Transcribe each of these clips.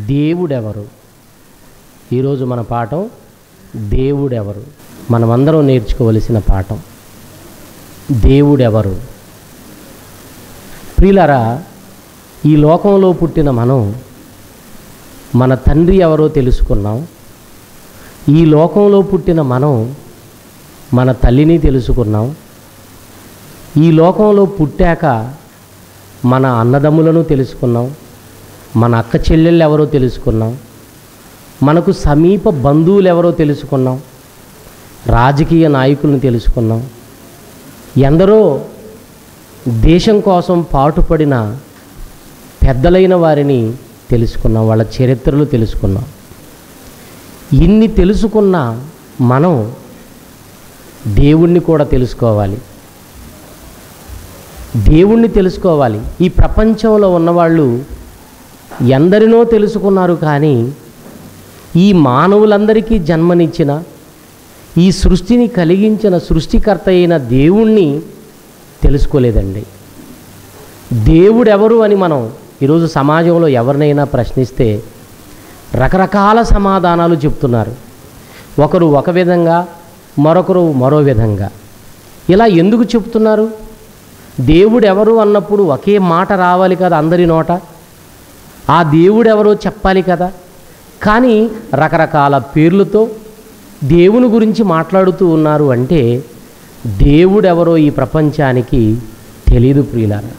దేవుడెవరు ఈరోజు మన పాఠం దేవుడెవరు మనమందరం నేర్చుకోవలసిన పాఠం దేవుడెవరు ప్రియులరా ఈ లోకంలో పుట్టిన మనం మన తండ్రి ఎవరో తెలుసుకున్నాం ఈ లోకంలో పుట్టిన మనం మన తల్లిని తెలుసుకున్నాం ఈ లోకంలో పుట్టాక మన అన్నదమ్ములను తెలుసుకున్నాం మన అక్క చెల్లెళ్ళు ఎవరో తెలుసుకున్నాం మనకు సమీప బంధువులు ఎవరో తెలుసుకున్నాం రాజకీయ నాయకులను తెలుసుకున్నాం ఎందరో దేశం కోసం పాటుపడిన పెద్దలైన వారిని తెలుసుకున్నాం వాళ్ళ చరిత్రలు తెలుసుకున్నాం ఇన్ని తెలుసుకున్న మనం దేవుణ్ణి కూడా తెలుసుకోవాలి దేవుణ్ణి తెలుసుకోవాలి ఈ ప్రపంచంలో ఉన్నవాళ్ళు ఎందరినో తెలుసుకున్నారు కానీ ఈ మానవులందరికీ జన్మనిచ్చిన ఈ సృష్టిని కలిగించిన సృష్టికర్త అయిన దేవుణ్ణి తెలుసుకోలేదండి దేవుడెవరు అని మనం ఈరోజు సమాజంలో ఎవరినైనా ప్రశ్నిస్తే రకరకాల సమాధానాలు చెప్తున్నారు ఒకరు ఒక విధంగా మరొకరు మరో విధంగా ఇలా ఎందుకు చెప్తున్నారు దేవుడెవరు అన్నప్పుడు ఒకే మాట రావాలి కదా అందరి నోట ఆ దేవుడెవరో చెప్పాలి కదా కానీ రకరకాల పేర్లతో దేవుని గురించి మాట్లాడుతూ ఉన్నారు అంటే దేవుడెవరో ఈ ప్రపంచానికి తెలియదు ప్రియులారా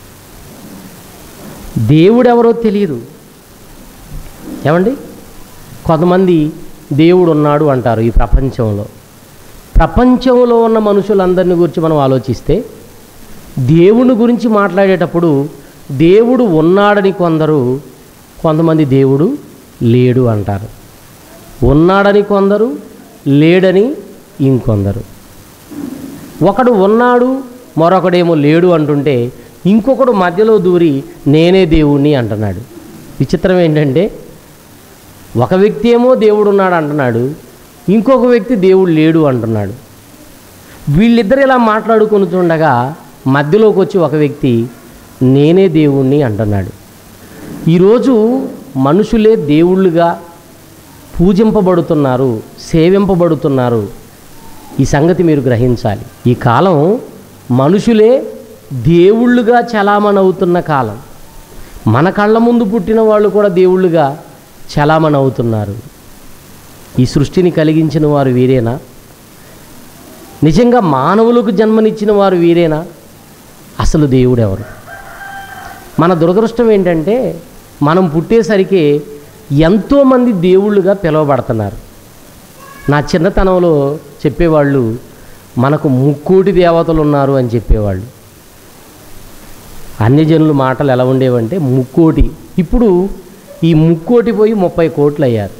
దేవుడెవరో తెలియదు ఏమండి కొంతమంది దేవుడు ఉన్నాడు అంటారు ఈ ప్రపంచంలో ప్రపంచంలో ఉన్న మనుషులందరిని గురించి మనం ఆలోచిస్తే దేవుని గురించి మాట్లాడేటప్పుడు దేవుడు ఉన్నాడని కొందరు కొంతమంది దేవుడు లేడు అంటారు ఉన్నాడని కొందరు లేడని ఇంకొందరు ఒకడు ఉన్నాడు మరొకడేమో లేడు అంటుంటే ఇంకొకడు మధ్యలో దూరి నేనే దేవుణ్ణి అంటున్నాడు విచిత్రం ఏంటంటే ఒక వ్యక్తి ఏమో దేవుడు ఉన్నాడు అంటున్నాడు ఇంకొక వ్యక్తి దేవుడు లేడు అంటున్నాడు వీళ్ళిద్దరు ఇలా మాట్లాడుకుంటుండగా మధ్యలోకి వచ్చి ఒక వ్యక్తి నేనే దేవుణ్ణి అంటున్నాడు ఈరోజు మనుషులే దేవుళ్ళుగా పూజింపబడుతున్నారు సేవింపబడుతున్నారు ఈ సంగతి మీరు గ్రహించాలి ఈ కాలం మనుషులే దేవుళ్ళుగా చలామణి అవుతున్న కాలం మన కళ్ళ ముందు పుట్టిన వాళ్ళు కూడా దేవుళ్ళుగా చలామణి అవుతున్నారు ఈ సృష్టిని కలిగించిన వారు వీరేనా నిజంగా మానవులకు జన్మనిచ్చిన వారు వీరేనా అసలు దేవుడు ఎవరు మన దురదృష్టం ఏంటంటే మనం పుట్టేసరికి ఎంతోమంది దేవుళ్ళుగా పిలువబడుతున్నారు నా చిన్నతనంలో చెప్పేవాళ్ళు మనకు ముక్కోటి దేవతలు ఉన్నారు అని చెప్పేవాళ్ళు అన్ని జనుల మాటలు ఎలా ఉండేవంటే ముక్కోటి ఇప్పుడు ఈ ముక్కోటి పోయి ముప్పై కోట్లు అయ్యారు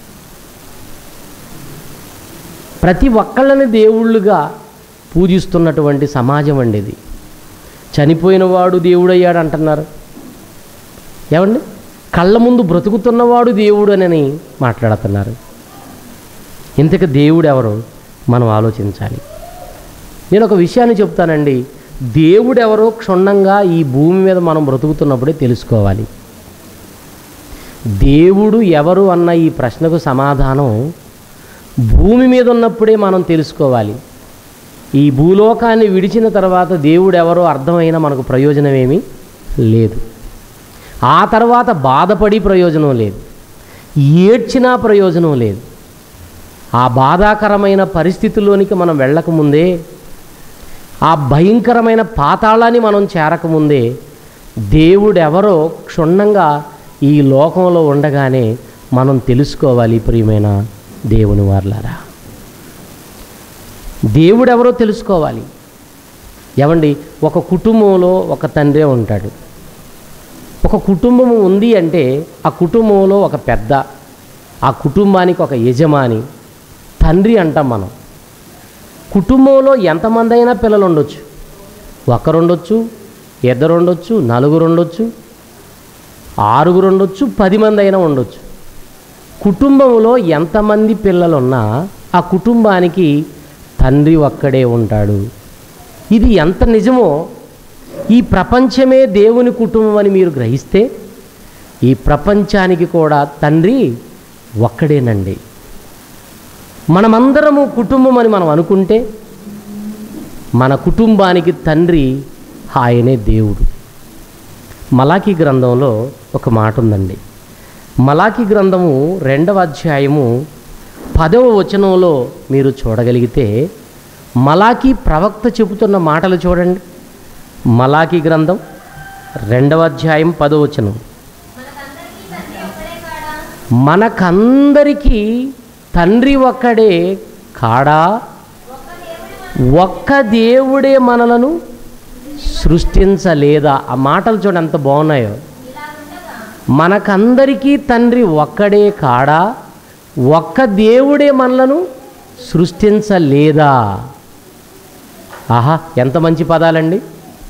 ప్రతి ఒక్కళ్ళని దేవుళ్ళుగా పూజిస్తున్నటువంటి సమాజం అండి ఇది చనిపోయిన వాడు దేవుడయ్యాడు అంటున్నారు ఏమండి కళ్ళ ముందు బ్రతుకుతున్నవాడు దేవుడు అని మాట్లాడుతున్నారు ఇంతకు దేవుడు ఎవరు మనం ఆలోచించాలి నేను ఒక విషయాన్ని చెప్తానండి దేవుడు ఎవరో క్షుణ్ణంగా ఈ భూమి మీద మనం బ్రతుకుతున్నప్పుడే తెలుసుకోవాలి దేవుడు ఎవరు అన్న ఈ ప్రశ్నకు సమాధానం భూమి మీద ఉన్నప్పుడే మనం తెలుసుకోవాలి ఈ భూలోకాన్ని విడిచిన తర్వాత దేవుడు ఎవరో అర్థమైన మనకు ప్రయోజనమేమీ లేదు ఆ తర్వాత బాధపడి ప్రయోజనం లేదు ఏడ్చినా ప్రయోజనం లేదు ఆ బాధాకరమైన పరిస్థితుల్లోనికి మనం వెళ్ళకముందే ఆ భయంకరమైన పాతాళాన్ని మనం చేరకముందే దేవుడెవరో క్షుణ్ణంగా ఈ లోకంలో ఉండగానే మనం తెలుసుకోవాలి ప్రియమైన దేవుని వార్లారా దేవుడెవరో తెలుసుకోవాలి ఏమండి ఒక కుటుంబంలో ఒక తండ్రే ఉంటాడు ఒక కుటుంబం ఉంది అంటే ఆ కుటుంబంలో ఒక పెద్ద ఆ కుటుంబానికి ఒక యజమాని తండ్రి అంటాం మనం కుటుంబంలో ఎంతమంది అయినా పిల్లలు ఉండొచ్చు ఒకరు ఉండొచ్చు ఇద్దరు ఉండొచ్చు నలుగురు ఉండొచ్చు ఆరుగురు ఉండొచ్చు పది మంది అయినా ఉండొచ్చు కుటుంబంలో ఎంతమంది పిల్లలున్నా ఆ కుటుంబానికి తండ్రి ఒక్కడే ఉంటాడు ఇది ఎంత నిజమో ఈ ప్రపంచమే దేవుని కుటుంబం అని మీరు గ్రహిస్తే ఈ ప్రపంచానికి కూడా తండ్రి ఒక్కడేనండి మనమందరము కుటుంబం అని మనం అనుకుంటే మన కుటుంబానికి తండ్రి ఆయనే దేవుడు మలాకి గ్రంథంలో ఒక మాట ఉందండి మలాకి గ్రంథము రెండవ అధ్యాయము పదవ వచనంలో మీరు చూడగలిగితే మలాకి ప్రవక్త చెబుతున్న మాటలు చూడండి మలాకి గ్రంథం రెండవ అధ్యాయం పదవ వచనం మనకందరికీ తండ్రి ఒక్కడే కాడా ఒక్క దేవుడే మనలను సృష్టించలేదా ఆ మాటలు చూడండి ఎంత బాగున్నాయో మనకందరికీ తండ్రి ఒక్కడే కాడా ఒక్క దేవుడే మనలను సృష్టించలేదా ఆహా ఎంత మంచి పదాలండి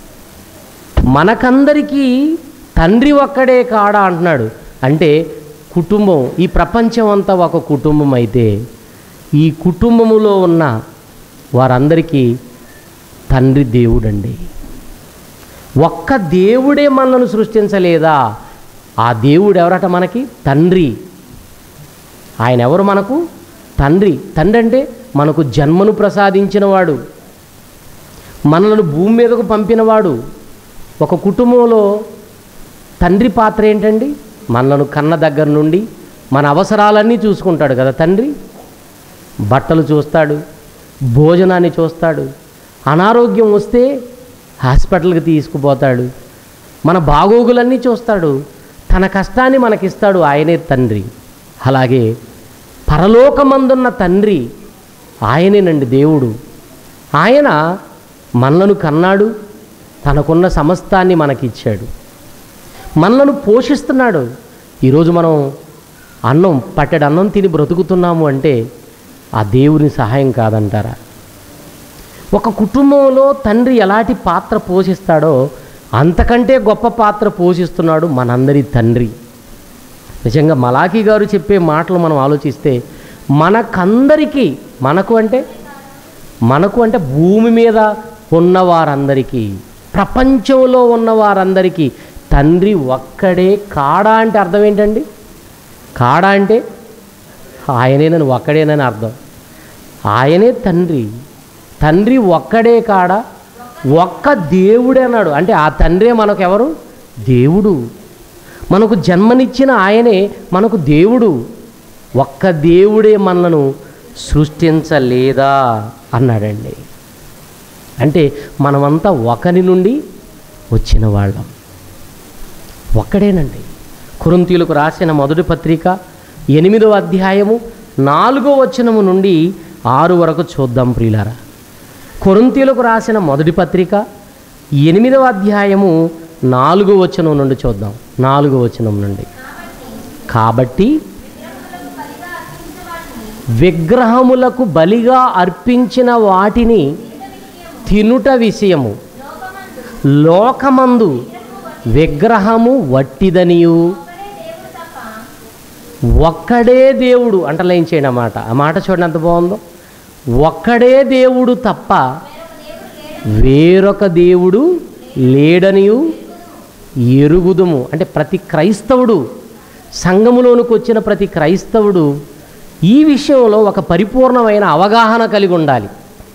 మనకందరికీ తండ్రి ఒక్కడే కాడా అంటున్నాడు అంటే కుటుంబం ఈ ప్రపంచం అంతా ఒక కుటుంబం అయితే ఈ కుటుంబములో ఉన్న వారందరికీ తండ్రి దేవుడండి ఒక్క దేవుడే మనల్ని సృష్టించలేదా ఆ దేవుడు ఎవరట మనకి తండ్రి ఆయన ఎవరు మనకు తండ్రి తండ్రి అంటే మనకు జన్మను ప్రసాదించినవాడు మనలను భూమి మీదకు పంపినవాడు ఒక కుటుంబంలో తండ్రి పాత్ర ఏంటండి మనలను కన్న దగ్గర నుండి మన అవసరాలన్నీ చూసుకుంటాడు కదా తండ్రి బట్టలు చూస్తాడు భోజనాన్ని చూస్తాడు అనారోగ్యం వస్తే హాస్పిటల్కి తీసుకుపోతాడు మన బాగోగులన్నీ చూస్తాడు తన కష్టాన్ని మనకిస్తాడు ఆయనే తండ్రి అలాగే పరలోకమందున్న తండ్రి ఆయనేనండి దేవుడు ఆయన మనలను కన్నాడు తనకున్న సమస్తాన్ని మనకిచ్చాడు మనలను పోషిస్తున్నాడు ఈరోజు మనం అన్నం పట్టెడు అన్నం తిని బ్రతుకుతున్నాము అంటే ఆ దేవుని సహాయం కాదంటారా ఒక కుటుంబంలో తండ్రి ఎలాంటి పాత్ర పోషిస్తాడో అంతకంటే గొప్ప పాత్ర పోషిస్తున్నాడు మనందరి తండ్రి నిజంగా మలాఖీ గారు చెప్పే మాటలు మనం ఆలోచిస్తే మనకందరికీ మనకు అంటే మనకు అంటే భూమి మీద ఉన్న వారందరికీ ప్రపంచంలో ఉన్న వారందరికీ తండ్రి ఒక్కడే కాడా అంటే అర్థం ఏంటండి కాడా అంటే ఆయనేనని ఒక్కడేనని అర్థం ఆయనే తండ్రి తండ్రి ఒక్కడే కాడా ఒక్క దేవుడే అన్నాడు అంటే ఆ తండ్రే మనకు ఎవరు దేవుడు మనకు జన్మనిచ్చిన ఆయనే మనకు దేవుడు ఒక్క దేవుడే మనలను సృష్టించలేదా అన్నాడండి అంటే మనమంతా ఒకరి నుండి వచ్చిన వాళ్ళం ఒక్కడేనండి కురుంతీలకు రాసిన మొదటి పత్రిక ఎనిమిదవ అధ్యాయము నాలుగో వచనము నుండి ఆరు వరకు చూద్దాం ప్రియులారా కొరింతీలకు రాసిన మొదటి పత్రిక ఎనిమిదవ అధ్యాయము నాలుగో వచనం నుండి చూద్దాం నాలుగో వచనం నుండి కాబట్టి విగ్రహములకు బలిగా అర్పించిన వాటిని తినుట విషయము లోకమందు విగ్రహము వట్టిదనియు ఒక్కడే దేవుడు అంటలేంచేయండి ఆ మాట ఆ మాట చూడండి ఎంత బాగుందో ఒక్కడే దేవుడు తప్ప వేరొక దేవుడు లేడనియు ఎరుగుదుము అంటే ప్రతి క్రైస్తవుడు సంఘములోనికి వచ్చిన ప్రతి క్రైస్తవుడు ఈ విషయంలో ఒక పరిపూర్ణమైన అవగాహన కలిగి ఉండాలి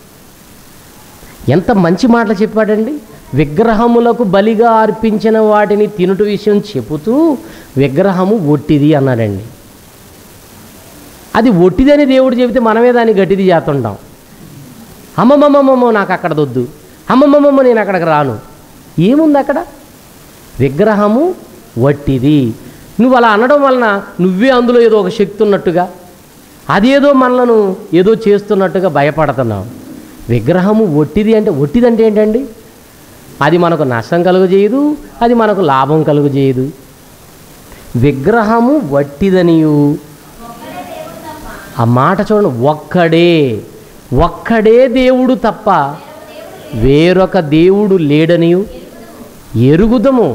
ఎంత మంచి మాటలు చెప్పాడండి విగ్రహములకు బలిగా అర్పించిన వాటిని తినుట విషయం చెబుతూ విగ్రహము ఒట్టిది అన్నాడండి అది ఒట్టిదని దేవుడు చెబితే మనమే దాన్ని గట్టిది చేస్తుంటాం అమ్మమ్మమ్మమ్మ నాకు అక్కడ దొద్దు అమ్మమ్మమ్మ నేను అక్కడికి రాను ఏముంది అక్కడ విగ్రహము వట్టిది నువ్వు అలా అనడం వలన నువ్వే అందులో ఏదో ఒక శక్తి ఉన్నట్టుగా అదేదో మనలను ఏదో చేస్తున్నట్టుగా భయపడుతున్నావు విగ్రహము ఒట్టిది అంటే ఒట్టిది అంటే ఏంటండి అది మనకు నష్టం కలుగజేయదు అది మనకు లాభం కలుగజేయదు విగ్రహము వట్టిదనియు ఆ మాట చూడండి ఒక్కడే ఒక్కడే దేవుడు తప్ప వేరొక దేవుడు లేడనియు ఎరుగుదము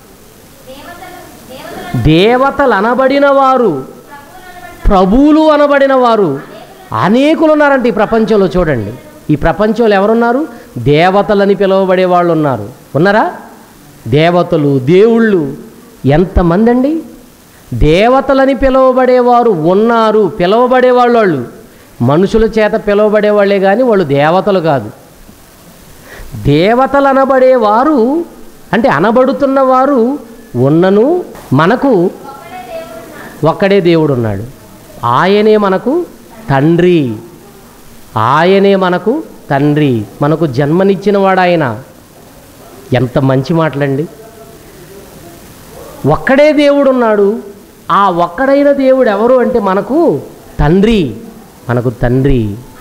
దేవతలు అనబడిన వారు ప్రభువులు అనబడిన వారు అనేకులు ఉన్నారంట ఈ ప్రపంచంలో చూడండి ఈ ప్రపంచంలో ఎవరున్నారు దేవతలని పిలువబడే వాళ్ళు ఉన్నారు ఉన్నారా దేవతలు దేవుళ్ళు ఎంతమంది అండి దేవతలని పిలువబడేవారు ఉన్నారు పిలువబడేవాళ్ళు వాళ్ళు మనుషుల చేత పిలువబడేవాళ్ళే కానీ వాళ్ళు దేవతలు కాదు దేవతలు అనబడేవారు అంటే అనబడుతున్న వారు ఉన్నను మనకు ఒక్కడే దేవుడు ఉన్నాడు ఆయనే మనకు తండ్రి ఆయనే మనకు తండ్రి మనకు జన్మనిచ్చిన వాడు ఆయన ఎంత మంచి మాటలండి ఒక్కడే దేవుడు ఉన్నాడు ఆ ఒక్కడైన దేవుడు ఎవరు అంటే మనకు తండ్రి మనకు తండ్రి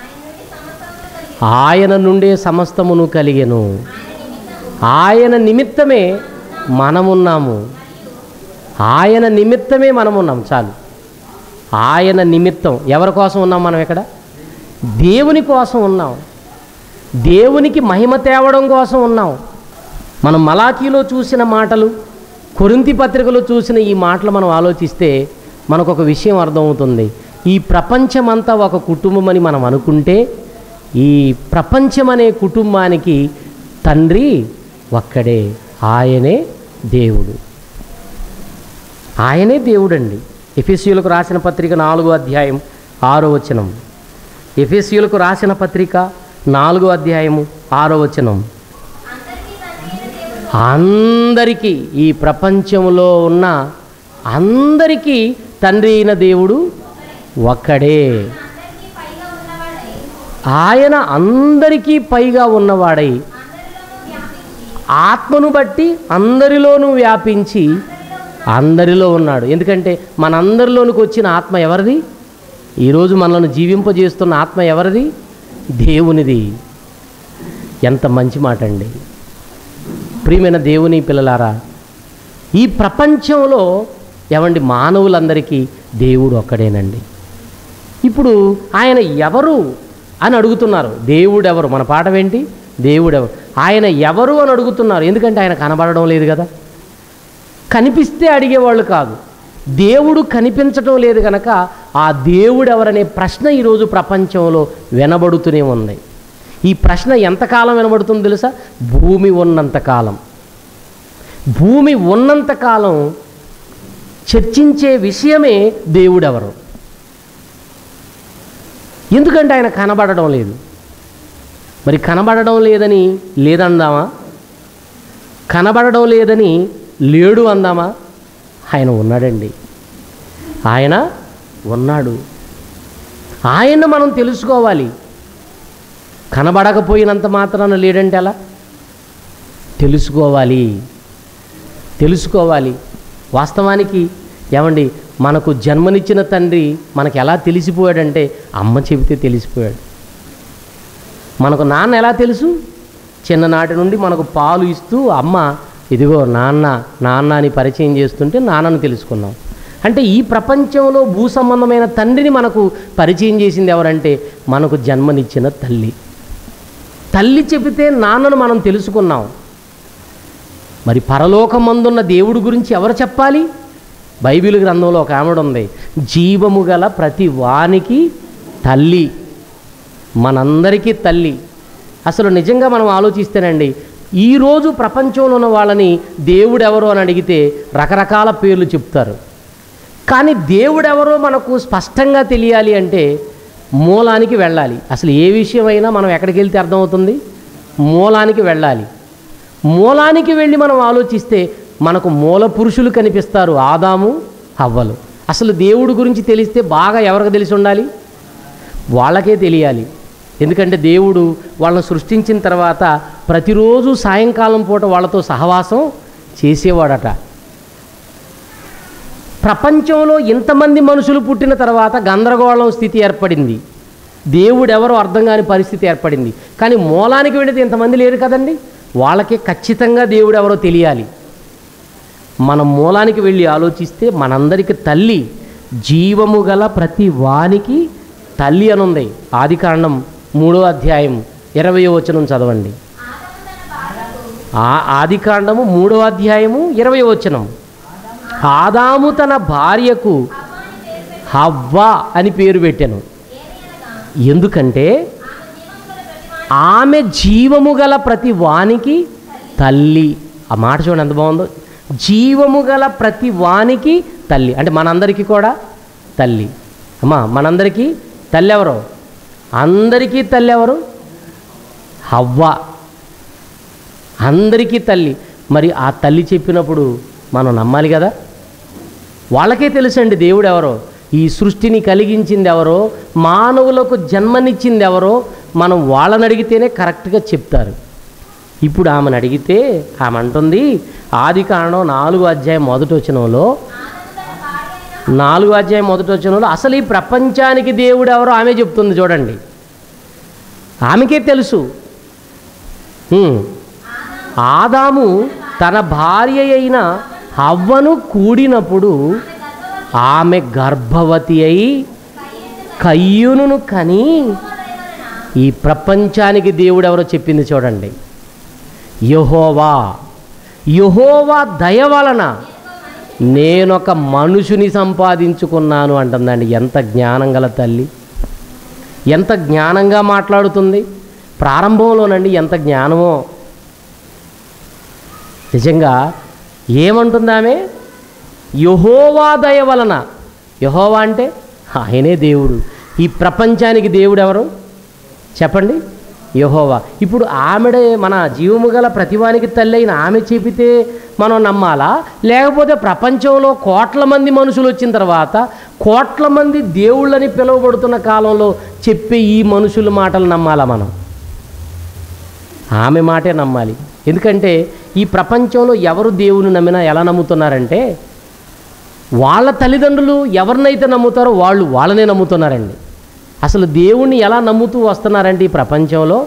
ఆయన నుండే సమస్తమును కలిగెను ఆయన నిమిత్తమే మనమున్నాము ఆయన నిమిత్తమే మనమున్నాం చాలు ఆయన నిమిత్తం ఎవరి కోసం ఉన్నాం మనం ఇక్కడ దేవుని కోసం ఉన్నాం దేవునికి మహిమ తేవడం కోసం ఉన్నాం మనం మలాఖీలో చూసిన మాటలు కొరింతి పత్రికలో చూసిన ఈ మాటలు మనం ఆలోచిస్తే మనకు ఒక విషయం అర్థమవుతుంది ఈ ప్రపంచమంతా ఒక కుటుంబం అని మనం అనుకుంటే ఈ ప్రపంచం అనే కుటుంబానికి తండ్రి ఒక్కడే ఆయనే దేవుడు ఆయనే దేవుడండి ఎఫెసీయులకు రాసిన పత్రిక నాలుగో అధ్యాయం ఆరో వచనం ఎఫెసీయులకు రాసిన పత్రిక నాలుగో అధ్యాయము ఆరో వచనం అందరికీ ఈ ప్రపంచంలో ఉన్న అందరికీ తండ్రి అయిన దేవుడు ఒక్కడే ఆయన అందరికీ పైగా ఉన్నవాడై ఆత్మను బట్టి అందరిలోనూ వ్యాపించి అందరిలో ఉన్నాడు ఎందుకంటే మనందరిలోనికి వచ్చిన ఆత్మ ఎవరిది ఈరోజు మనల్ని జీవింపజేస్తున్న ఆత్మ ఎవరిది దేవునిది ఎంత మంచి మాట అండి ప్రియమైన దేవుని పిల్లలారా ఈ ప్రపంచంలో ఎవండి మానవులందరికీ దేవుడు ఒక్కడేనండి ఇప్పుడు ఆయన ఎవరు అని అడుగుతున్నారు దేవుడు ఎవరు మన పాఠం ఏంటి దేవుడు ఎవరు ఆయన ఎవరు అని అడుగుతున్నారు ఎందుకంటే ఆయన కనబడడం లేదు కదా కనిపిస్తే అడిగేవాళ్ళు కాదు దేవుడు కనిపించడం లేదు కనుక ఆ దేవుడు ఎవరనే ప్రశ్న ఈరోజు ప్రపంచంలో వినబడుతూనే ఉంది ఈ ప్రశ్న ఎంతకాలం వినబడుతుందో తెలుసా భూమి ఉన్నంతకాలం భూమి ఉన్నంతకాలం చర్చించే విషయమే దేవుడెవరు ఎందుకంటే ఆయన కనబడడం లేదు మరి కనబడడం లేదని లేదందామా కనబడడం లేదని లేడు అందామా ఆయన ఉన్నాడండి ఆయన ఉన్నాడు ఆయన మనం తెలుసుకోవాలి కనబడకపోయినంత మాత్రాన లేడంటే ఎలా తెలుసుకోవాలి తెలుసుకోవాలి వాస్తవానికి ఏమండి మనకు జన్మనిచ్చిన తండ్రి మనకు ఎలా తెలిసిపోయాడంటే అమ్మ చెబితే తెలిసిపోయాడు మనకు నాన్న ఎలా తెలుసు చిన్ననాటి నుండి మనకు పాలు ఇస్తూ అమ్మ ఇదిగో నాన్న నాన్న అని పరిచయం చేస్తుంటే నాన్నను తెలుసుకున్నాం అంటే ఈ ప్రపంచంలో భూ సంబంధమైన తండ్రిని మనకు పరిచయం చేసింది ఎవరంటే మనకు జన్మనిచ్చిన తల్లి తల్లి చెబితే నాన్నను మనం తెలుసుకున్నాం మరి పరలోకమందున్న దేవుడి గురించి ఎవరు చెప్పాలి బైబిల్ గ్రంథంలో ఒక ఆమెడు ఉంది జీవము గల ప్రతి వానికి తల్లి మనందరికీ తల్లి అసలు నిజంగా మనం ఆలోచిస్తేనండి ఈరోజు ప్రపంచంలో ఉన్న వాళ్ళని దేవుడు ఎవరు అని అడిగితే రకరకాల పేర్లు చెప్తారు కానీ దేవుడెవరో మనకు స్పష్టంగా తెలియాలి అంటే మూలానికి వెళ్ళాలి అసలు ఏ విషయమైనా మనం ఎక్కడికి వెళ్తే అర్థమవుతుంది మూలానికి వెళ్ళాలి మూలానికి వెళ్ళి మనం ఆలోచిస్తే మనకు మూల పురుషులు కనిపిస్తారు ఆదాము హవ్వలు అసలు దేవుడి గురించి తెలిస్తే బాగా ఎవరికి తెలిసి ఉండాలి వాళ్ళకే తెలియాలి ఎందుకంటే దేవుడు వాళ్ళని సృష్టించిన తర్వాత ప్రతిరోజు సాయంకాలం పూట వాళ్ళతో సహవాసం చేసేవాడట ప్రపంచంలో ఇంతమంది మనుషులు పుట్టిన తర్వాత గందరగోళం స్థితి ఏర్పడింది దేవుడు ఎవరో అర్థం కాని పరిస్థితి ఏర్పడింది కానీ మూలానికి వెళితే ఇంతమంది లేరు కదండి వాళ్ళకే ఖచ్చితంగా దేవుడు ఎవరో తెలియాలి మన మూలానికి వెళ్ళి ఆలోచిస్తే మనందరికి తల్లి జీవము గల ప్రతి వానికి తల్లి అనుంది ఆది కాండం మూడో అధ్యాయం ఇరవై వచనం చదవండి ఆ ఆది కాండము మూడో అధ్యాయము ఇరవై వచనం ఆదాము తన భార్యకు హవ్వ అని పేరు పెట్టాను ఎందుకంటే ఆమె జీవము గల ప్రతి వానికి తల్లి ఆ మాట చూడండి ఎంత బాగుందో జీవము గల ప్రతి వానికి తల్లి అంటే మనందరికీ కూడా తల్లి అమ్మా మనందరికీ తల్లి ఎవరు అందరికీ తల్లి ఎవరు హవ్వ అందరికీ తల్లి మరి ఆ తల్లి చెప్పినప్పుడు మనం నమ్మాలి కదా వాళ్ళకే తెలుసండి దేవుడు ఎవరో ఈ సృష్టిని కలిగించింది ఎవరో మానవులకు జన్మనిచ్చింది ఎవరో మనం వాళ్ళని అడిగితేనే కరెక్ట్గా చెప్తారు ఇప్పుడు ఆమెను అడిగితే ఆమె అంటుంది ఆది కారణం నాలుగు అధ్యాయం మొదటి వచనంలో నాలుగు అధ్యాయం మొదటి వచనంలో అసలు ఈ ప్రపంచానికి దేవుడు ఎవరో ఆమె చెప్తుంది చూడండి ఆమెకే తెలుసు హ్మ్. ఆదాము తన భార్య అయిన హవ్వను కూడినప్పుడు ఆమె గర్భవతి అయి కయ్యూనును కని ఈ ప్రపంచానికి దేవుడు ఎవరో చెప్పింది చూడండి యహోవా యహోవా దయ వలన నేనొక మనుషుని సంపాదించుకున్నాను అంటుందండి ఎంత జ్ఞానం గల తల్లి ఎంత జ్ఞానంగా మాట్లాడుతుంది ప్రారంభంలోనండి ఎంత జ్ఞానమో నిజంగా ఏమంటుంది ఆమె యహోవా దయ వలన యహోవా అంటే ఆయనే దేవుడు ఈ ప్రపంచానికి దేవుడు ఎవరు చెప్పండి యహోవా ఇప్పుడు ఆమెడే మన జీవము గల ప్రతివానికి తల్లి అయిన ఆమె చెబితే మనం నమ్మాలా లేకపోతే ప్రపంచంలో కోట్ల మంది మనుషులు వచ్చిన తర్వాత కోట్ల మంది దేవుళ్ళని పిలువబడుతున్న కాలంలో చెప్పే ఈ మనుషుల మాటలు నమ్మాలా మనం ఆమె మాటే నమ్మాలి ఎందుకంటే ఈ ప్రపంచంలో ఎవరు దేవుని నమ్మినా ఎలా నమ్ముతున్నారంటే వాళ్ళ తల్లిదండ్రులు ఎవరినైతే నమ్ముతారో వాళ్ళు వాళ్ళనే నమ్ముతున్నారండి అసలు దేవుణ్ణి ఎలా నమ్ముతూ వస్తున్నారంటే ఈ ప్రపంచంలో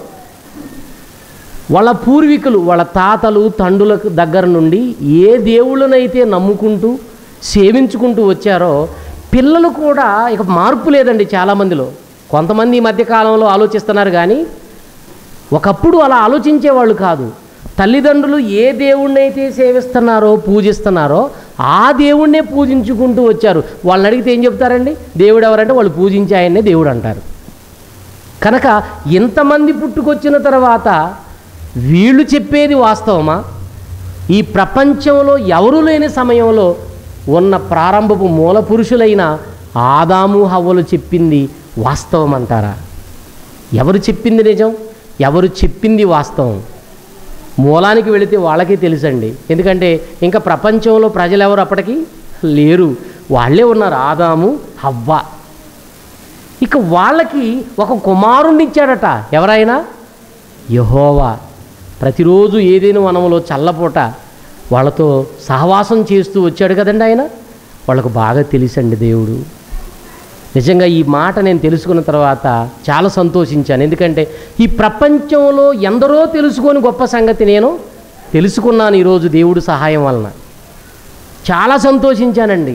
వాళ్ళ పూర్వీకులు వాళ్ళ తాతలు తండ్రుల దగ్గర నుండి ఏ దేవుళ్ళనైతే నమ్ముకుంటూ సేవించుకుంటూ వచ్చారో పిల్లలు కూడా ఇక మార్పు లేదండి చాలామందిలో కొంతమంది ఈ మధ్యకాలంలో ఆలోచిస్తున్నారు కానీ ఒకప్పుడు అలా ఆలోచించేవాళ్ళు కాదు తల్లిదండ్రులు ఏ దేవుణ్ణి అయితే సేవిస్తున్నారో పూజిస్తున్నారో ఆ దేవుణ్ణే పూజించుకుంటూ వచ్చారు వాళ్ళని అడిగితే ఏం చెప్తారండి దేవుడు ఎవరంటే వాళ్ళు పూజించే ఆయన్నే దేవుడు అంటారు కనుక ఇంతమంది పుట్టుకొచ్చిన తర్వాత వీళ్ళు చెప్పేది వాస్తవమా ఈ ప్రపంచంలో ఎవరు లేని సమయంలో ఉన్న ప్రారంభపు మూల పురుషులైన ఆదాము హవ్వలు చెప్పింది వాస్తవం అంటారా ఎవరు చెప్పింది నిజం ఎవరు చెప్పింది వాస్తవం మూలానికి వెళితే వాళ్ళకే తెలుసండి ఎందుకంటే ఇంకా ప్రపంచంలో ప్రజలు ఎవరు అప్పటికి లేరు వాళ్ళే ఉన్నారు ఆదాము హవ్వ ఇక వాళ్ళకి ఒక కుమారుణ్ణి ఇచ్చాడట ఎవరైనా యహోవా ప్రతిరోజు ఏదైనా వనంలో చల్లపూట వాళ్ళతో సహవాసం చేస్తూ వచ్చాడు కదండి ఆయన వాళ్ళకు బాగా తెలుసండి దేవుడు నిజంగా ఈ మాట నేను తెలుసుకున్న తర్వాత చాలా సంతోషించాను ఎందుకంటే ఈ ప్రపంచంలో ఎందరో తెలుసుకొని గొప్ప సంగతి నేను తెలుసుకున్నాను ఈరోజు దేవుడు సహాయం వలన చాలా సంతోషించానండి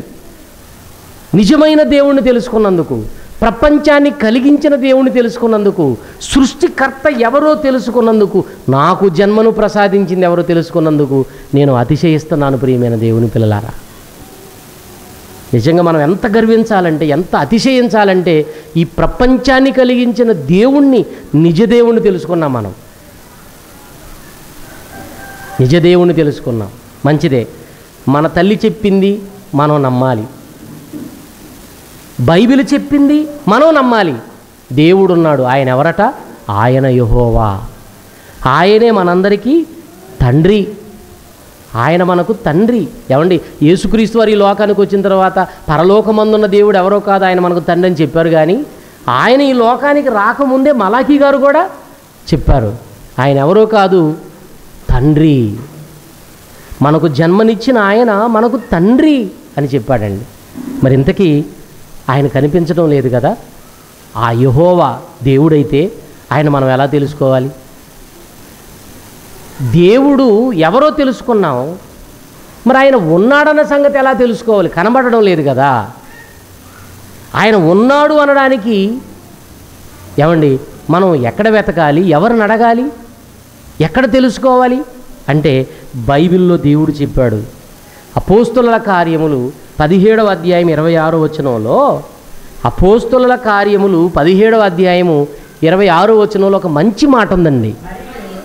నిజమైన దేవుణ్ణి తెలుసుకున్నందుకు ప్రపంచాన్ని కలిగించిన దేవుణ్ణి తెలుసుకున్నందుకు సృష్టికర్త ఎవరో తెలుసుకున్నందుకు నాకు జన్మను ప్రసాదించింది ఎవరో తెలుసుకున్నందుకు నేను అతిశయిస్తున్నాను ప్రియమైన దేవుని పిల్లలారా నిజంగా మనం ఎంత గర్వించాలంటే ఎంత అతిశయించాలంటే ఈ ప్రపంచాన్ని కలిగించిన దేవుణ్ణి నిజదేవుణ్ణి తెలుసుకున్నాం మనం నిజదేవుణ్ణి తెలుసుకున్నాం మంచిదే మన తల్లి చెప్పింది మనం నమ్మాలి బైబిల్ చెప్పింది మనం నమ్మాలి దేవుడున్నాడు ఆయన ఎవరట ఆయన యహోవా ఆయనే మనందరికీ తండ్రి ఆయన మనకు తండ్రి ఏమండి యేసుక్రీస్తు వారి ఈ లోకానికి వచ్చిన తర్వాత పరలోకమందున్న దేవుడు ఎవరో కాదు ఆయన మనకు తండ్రి అని చెప్పారు కానీ ఆయన ఈ లోకానికి రాకముందే మలాఖీ గారు కూడా చెప్పారు ఆయన ఎవరో కాదు తండ్రి మనకు జన్మనిచ్చిన ఆయన మనకు తండ్రి అని చెప్పాడండి మరి ఇంతకీ ఆయన కనిపించడం లేదు కదా ఆ యహోవా దేవుడైతే ఆయన మనం ఎలా తెలుసుకోవాలి దేవుడు ఎవరో తెలుసుకున్నాం మరి ఆయన ఉన్నాడన్న సంగతి ఎలా తెలుసుకోవాలి కనబడడం లేదు కదా ఆయన ఉన్నాడు అనడానికి ఏమండి మనం ఎక్కడ వెతకాలి ఎవరిని అడగాలి ఎక్కడ తెలుసుకోవాలి అంటే బైబిల్లో దేవుడు చెప్పాడు అపోస్తుల కార్యములు పదిహేడవ అధ్యాయం ఇరవై ఆరో వచనంలో అపోస్తుల కార్యములు పదిహేడవ అధ్యాయము ఇరవై ఆరో వచనంలో ఒక మంచి మాట ఉందండి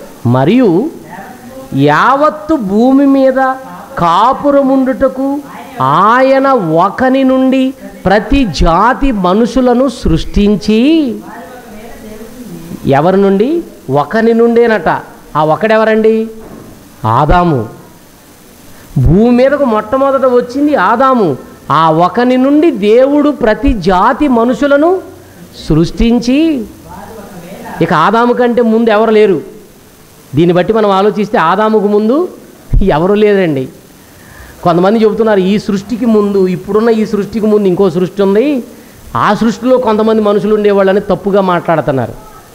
మరియు యావత్తు భూమి మీద కాపురముండుటకు ఆయన ఒకని నుండి ప్రతి జాతి మనుషులను సృష్టించి ఎవరి నుండి ఒకని నుండేనట ఆ ఒకడెవరండి ఆదాము భూమి మీదకు మొట్టమొదట వచ్చింది ఆదాము ఆ ఒకని నుండి దేవుడు ప్రతి జాతి మనుషులను సృష్టించి ఇక ఆదాము కంటే ముందు ఎవరు లేరు దీన్ని బట్టి మనం ఆలోచిస్తే ఆదాముకు ముందు ఎవరు లేరండి కొంతమంది చెబుతున్నారు ఈ సృష్టికి ముందు ఇప్పుడున్న ఈ సృష్టికి ముందు ఇంకో సృష్టి ఉంది ఆ సృష్టిలో కొంతమంది మనుషులు ఉండేవాళ్ళని తప్పుగా మాట్లాడుతున్నారు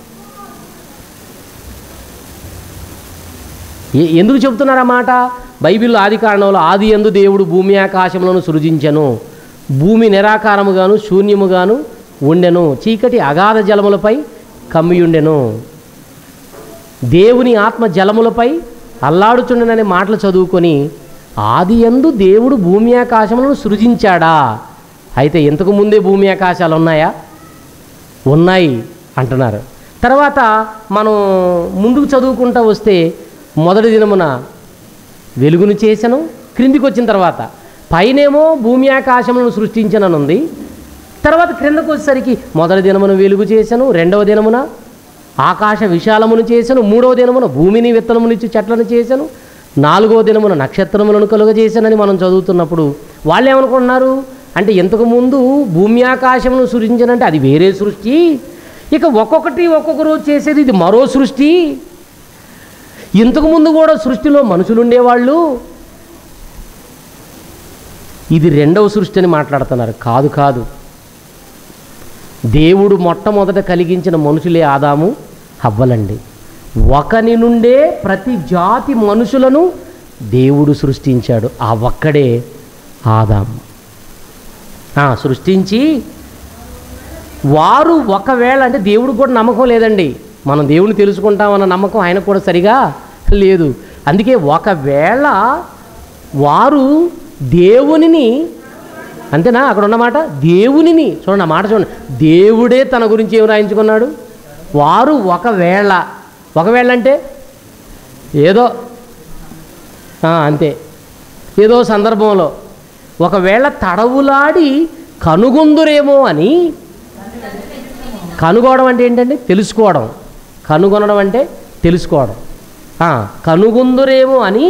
ఏ- ఎందుకు చెబుతున్నారు ఆ మాట బైబిల్ ఆది కారణంలో ఆది ఎందు దేవుడు భూమి ఆకాశములను సృజించెను భూమి నిరాకారముగాను శూన్యముగాను ఉండెను చీకటి అగాధ జలములపై కమ్మియుండెను దేవుని ఆత్మ జలములపై అల్లాడుచుండననే మాటలు చదువుకొని ఆది ఎందు దేవుడు భూమి ఆకాశములను సృజించాడా అయితే ఇంతకు ముందే భూమి ఆకాశాలు ఉన్నాయా ఉన్నాయి అంటున్నారు తర్వాత మనం ముందుకు చదువుకుంటా వస్తే మొదటి దినమున వెలుగును చేసను క్రిందికి వచ్చిన తర్వాత పైనేమో భూమి ఆకాశములను సృష్టించననుంది తర్వాత క్రిందకు వచ్చేసరికి మొదటి దినమున వెలుగు చేసను రెండవ దినమున ఆకాశ విశాలమును చేసను మూడవ దినమున భూమిని విత్తనమునిచ్చి చెట్లను చేసను నాలుగవ దినమున నక్షత్రములను కలుగజేశానని మనం చదువుతున్నప్పుడు వాళ్ళు ఏమనుకుంటున్నారు అంటే ఇంతకు ముందు భూమి ఆకాశమును సృష్టించనంటే అది వేరే సృష్టి ఇక ఒక్కొక్కటి ఒక్కొక్క రోజు చేసేది ఇది మరో సృష్టి ఇంతకు ముందు కూడా సృష్టిలో మనుషులు ఉండేవాళ్ళు ఇది రెండవ సృష్టి అని మాట్లాడుతున్నారు కాదు కాదు దేవుడు మొట్టమొదట కలిగించిన మనుషులే ఆదాము హవ్వలండి ఒకని నుండే ప్రతి జాతి మనుషులను దేవుడు సృష్టించాడు ఆ ఒక్కడే ఆదాము ఆ, సృష్టించి వారు ఒకవేళ అంటే దేవుడికి కూడా నమ్మకం లేదండి మనం దేవుని తెలుసుకుంటామన్న నమ్మకం ఆయనకు కూడా సరిగా లేదు అందుకే ఒకవేళ వారు దేవునిని అంతేనా అక్కడ ఉన్నమాట దేవునిని చూడండి ఆ మాట చూడండి దేవుడే తన గురించి ఏం రాయించుకున్నాడు వారు ఒకవేళ ఒకవేళ అంటే ఏదో ఆ, అంతే ఏదో సందర్భంలో ఒకవేళ తడవులాడి కనుగొందురేమో అని కనుగొనడం అంటే ఏంటంటే తెలుసుకోవడం కనుగొనడం అంటే తెలుసుకోవడం ఆ, కనుగొందురేమో అని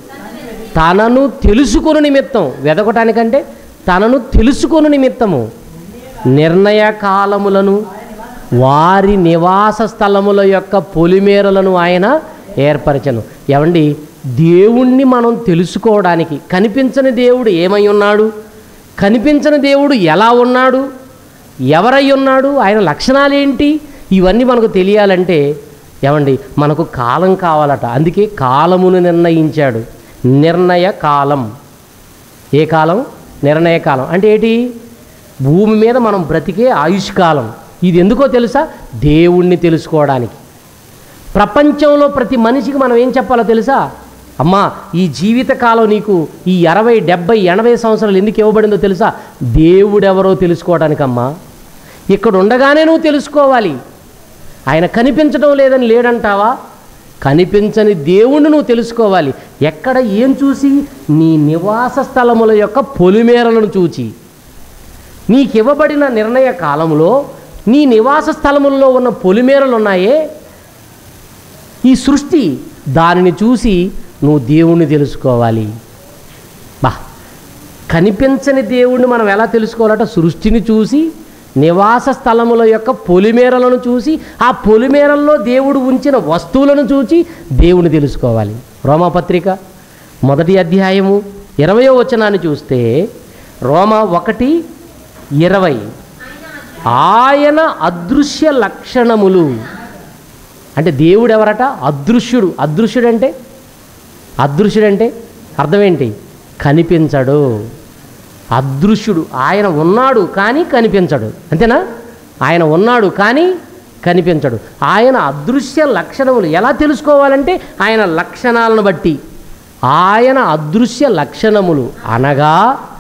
తనను తెలుసుకొను నిమిత్తం వెదకటానికంటే తనను తెలుసుకొను నిమిత్తము నిర్ణయ కాలములను వారి నివాస స్థలముల యొక్క పొలిమేరలను ఆయన ఏర్పరచను ఏమండి దేవుణ్ణి మనం తెలుసుకోవడానికి కనిపించని దేవుడు ఏమై ఉన్నాడు కనిపించని దేవుడు ఎలా ఉన్నాడు ఎవరై ఉన్నాడు ఆయన లక్షణాలు ఏంటి ఇవన్నీ మనకు తెలియాలంటే ఏమండి మనకు కాలం కావాలట అందుకే కాలమును నిర్ణయించాడు నిర్ణయ కాలం ఏ కాలం నిర్ణయ కాలం అంటే ఏంటి భూమి మీద మనం బ్రతికే ఆయుష్కాలం ఇది ఎందుకో తెలుసా దేవుణ్ణి తెలుసుకోవడానికి ప్రపంచంలో ప్రతి మనిషికి మనం ఏం చెప్పాలో తెలుసా అమ్మా ఈ జీవితకాలం నీకు ఈ అరవై డెబ్బై ఎనభై సంవత్సరాలు ఎందుకు ఇవ్వబడిందో తెలుసా దేవుడెవరో తెలుసుకోవడానికమ్మా ఇక్కడ ఉండగానే నువ్వు తెలుసుకోవాలి ఆయన కనిపించడం లేదని లేడంటావా కనిపించని దేవుణ్ణి నువ్వు తెలుసుకోవాలి ఎక్కడ ఏం చూసి నీ నివాస స్థలముల యొక్క పొలిమేరలను చూచి నీకివ్వబడిన నిర్ణయ కాలంలో నీ నివాస స్థలములలో ఉన్న పొలిమేరలు ఉన్నాయే ఈ సృష్టి దానిని చూసి నువ్వు దేవుణ్ణి తెలుసుకోవాలి బా కనిపించని దేవుణ్ణి మనం ఎలా తెలుసుకోవాలట సృష్టిని చూసి నివాస స్థలముల యొక్క పొలిమేరలను చూసి ఆ పొలిమేరల్లో దేవుడు ఉంచిన వస్తువులను చూసి దేవుని తెలుసుకోవాలి రోమపత్రిక మొదటి అధ్యాయము ఇరవయో వచనాన్ని చూస్తే రోమ ఒకటి ఇరవై ఆయన అదృశ్య లక్షణములు అంటే దేవుడు ఎవరట అదృశ్యుడు అదృశ్యుడు అంటే అదృశ్యుడు అంటే అర్థం ఏంటి కనిపించడు అదృశ్యుడు ఆయన ఉన్నాడు కానీ కనిపించడు అంతేనా ఆయన ఉన్నాడు కానీ కనిపించడు ఆయన అదృశ్య లక్షణములు ఎలా తెలుసుకోవాలంటే ఆయన లక్షణాలను బట్టి ఆయన అదృశ్య లక్షణములు అనగా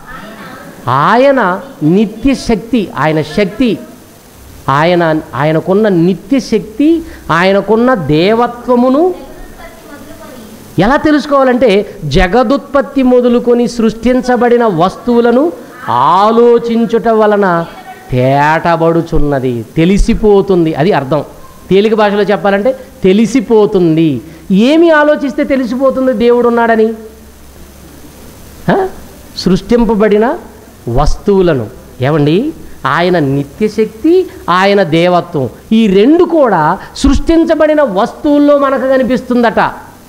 ఆయన నిత్య శక్తి ఆయన శక్తి ఆయన ఆయనకున్న నిత్య శక్తి ఆయనకున్న దేవత్వమును ఎలా తెలుసుకోవాలంటే జగదుత్పత్తి మొదలుకొని సృష్టించబడిన వస్తువులను ఆలోచించుట వలన తేటబడుచున్నది తెలిసిపోతుంది అది అర్థం తేలిక భాషలో చెప్పాలంటే తెలిసిపోతుంది ఏమి ఆలోచిస్తే తెలిసిపోతుంది దేవుడు ఉన్నాడని ఆ? సృష్టింపబడిన వస్తువులను ఏమండి ఆయన నిత్యశక్తి ఆయన దేవత్వం ఈ రెండు కూడా సృష్టించబడిన వస్తువుల్లో మనకు కనిపిస్తుందట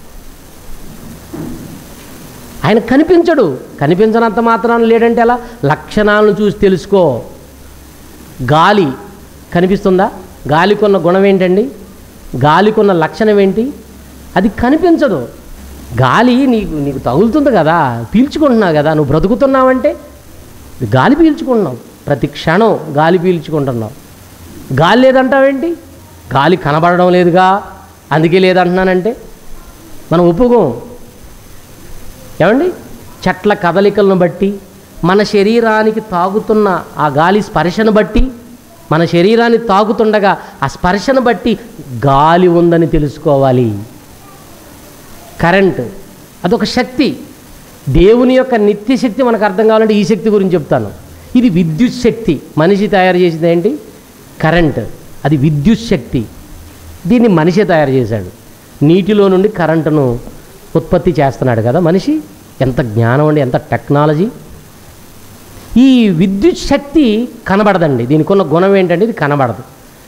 ఆయన కనిపించడు కనిపించనంత మాత్రాన లేడంటే ఎలా లక్షణాలను చూసి తెలుసుకో గాలి కనిపిస్తుందా గాలికున్న గుణం ఏంటండి గాలికున్న లక్షణం ఏంటి అది కనిపించదు గాలి నీకు నీకు తగులుతుంది కదా పీల్చుకుంటున్నావు కదా నువ్వు బ్రతుకుతున్నావంటే గాలి పీల్చుకుంటున్నావు ప్రతి క్షణం గాలి పీల్చుకుంటున్నావు గాలి లేదంటావేంటి గాలి కనబడడం లేదుగా అందుకే లేదంటున్నానంటే మనం ఒప్పుకోం ఏమండి చెట్ల కదలికలను బట్టి మన శరీరానికి తాగుతున్న ఆ గాలి స్పర్శను బట్టి మన శరీరాన్ని తాగుతుండగా ఆ స్పర్శను బట్టి గాలి ఉందని తెలుసుకోవాలి కరెంట్ అదొక శక్తి దేవుని యొక్క నిత్య శక్తి మనకు అర్థం కావాలంటే ఈ శక్తి గురించి చెప్తాను ఇది విద్యుత్ శక్తి మనిషి తయారు చేసింది ఏంటి కరెంట్ అది విద్యుత్ శక్తి దీన్ని మనిషి తయారు చేశాడు నీటిలో నుండి కరెంటును ఉత్పత్తి చేస్తున్నాడు కదా మనిషి ఎంత జ్ఞానం అండి ఎంత టెక్నాలజీ ఈ విద్యుత్ శక్తి కనబడదండి దీనికి ఉన్న గుణం ఏంటంటే ఇది కనబడదు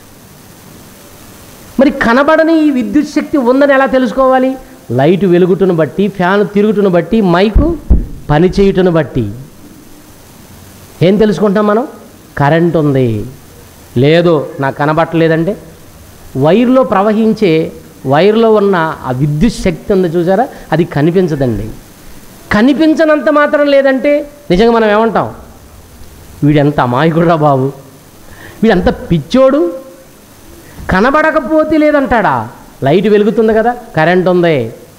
మరి కనబడని ఈ విద్యుత్ శక్తి ఉందని ఎలా తెలుసుకోవాలి లైట్ వెలుగుటను బట్టి ఫ్యాన్ తిరుగుటను బట్టి మైకు పనిచేయుటను బట్టి ఏం తెలుసుకుంటాం మనం కరెంట్ ఉంది లేదు నాకు కనబట్టలేదంటే వైర్లో ప్రవహించే వైర్లో ఉన్న ఆ విద్యుత్ శక్తి ఉంది చూసారా అది కనిపించదండి కనిపించనంత మాత్రం లేదంటే నిజంగా మనం ఏమంటాం వీడెంత అమాయకుడురా బాబు వీడంత పిచ్చోడు కనబడకపోతే లేదంటాడా లైట్ వెలుగుతుంది కదా కరెంట్ ఉంది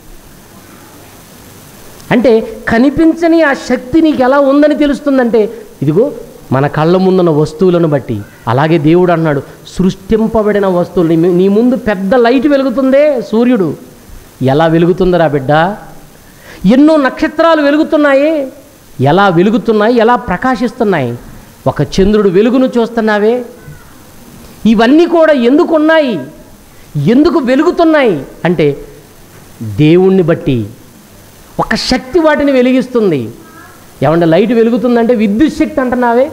అంటే కనిపించని ఆ శక్తి నీకు ఎలా ఉందని తెలుస్తుందంటే ఇదిగో మన కళ్ళ ముందున్న వస్తువులను బట్టి అలాగే దేవుడు అన్నాడు సృష్టింపబడిన వస్తువులు నీ నీ ముందు పెద్ద లైట్ వెలుగుతుందే సూర్యుడు ఎలా వెలుగుతుందిరా బిడ్డ ఎన్నో నక్షత్రాలు వెలుగుతున్నాయి ఎలా వెలుగుతున్నాయి ఎలా ప్రకాశిస్తున్నాయి ఒక చంద్రుడు వెలుగును చూస్తున్నావే ఇవన్నీ కూడా ఎందుకు ఉన్నాయి ఎందుకు వెలుగుతున్నాయి అంటే దేవుణ్ణి బట్టి ఒక శక్తి వాటిని వెలిగిస్తుంది ఏమంటే లైట్ వెలుగుతుందంటే విద్యుత్ శక్తి అంటున్నావే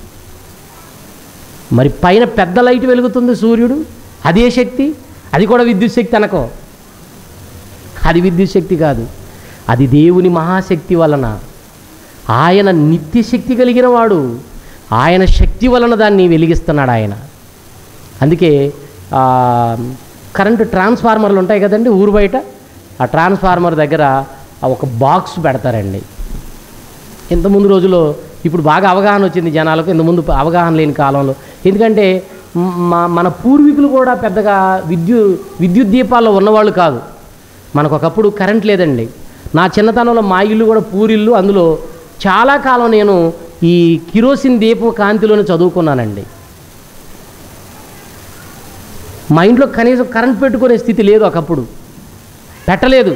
మరి పైన పెద్ద లైట్ వెలుగుతుంది సూర్యుడు అదే శక్తి అది కూడా విద్యుత్ శక్తి అనకో అది విద్యుత్ శక్తి కాదు అది దేవుని మహాశక్తి వలన ఆయన నిత్య శక్తి కలిగిన వాడు ఆయన శక్తి వలన దాన్ని వెలిగిస్తున్నాడు ఆయన అందుకే ఆ, కరెంటు ట్రాన్స్ఫార్మర్లు ఉంటాయి కదండి ఊరు బయట ఆ ట్రాన్స్ఫార్మర్ దగ్గర ఆ ఒక బాక్స్ పెడతారండి ఇంతకుముందు రోజుల్లో ఇప్పుడు బాగా అవగాహన వచ్చింది జనాలకు ఇంతకుముందు అవగాహన లేని కాలంలో ఎందుకంటే మ- మా మన పూర్వీకులు కూడా పెద్దగా విద్యు విద్యుత్ దీపాల్లో ఉన్నవాళ్ళు కాదు మనకు ఒకప్పుడు కరెంట్ లేదండి నా చిన్నతనంలో మా ఇల్లు కూడా పూరిల్లు అందులో చాలా కాలం నేను ఈ కిరోసిన్ దీపం కాంతిలోనే చదువుకున్నానండి మా ఇంట్లో కనీసం కరెంట్ పెట్టుకునే స్థితి లేదు ఒకప్పుడు పెట్టలేదు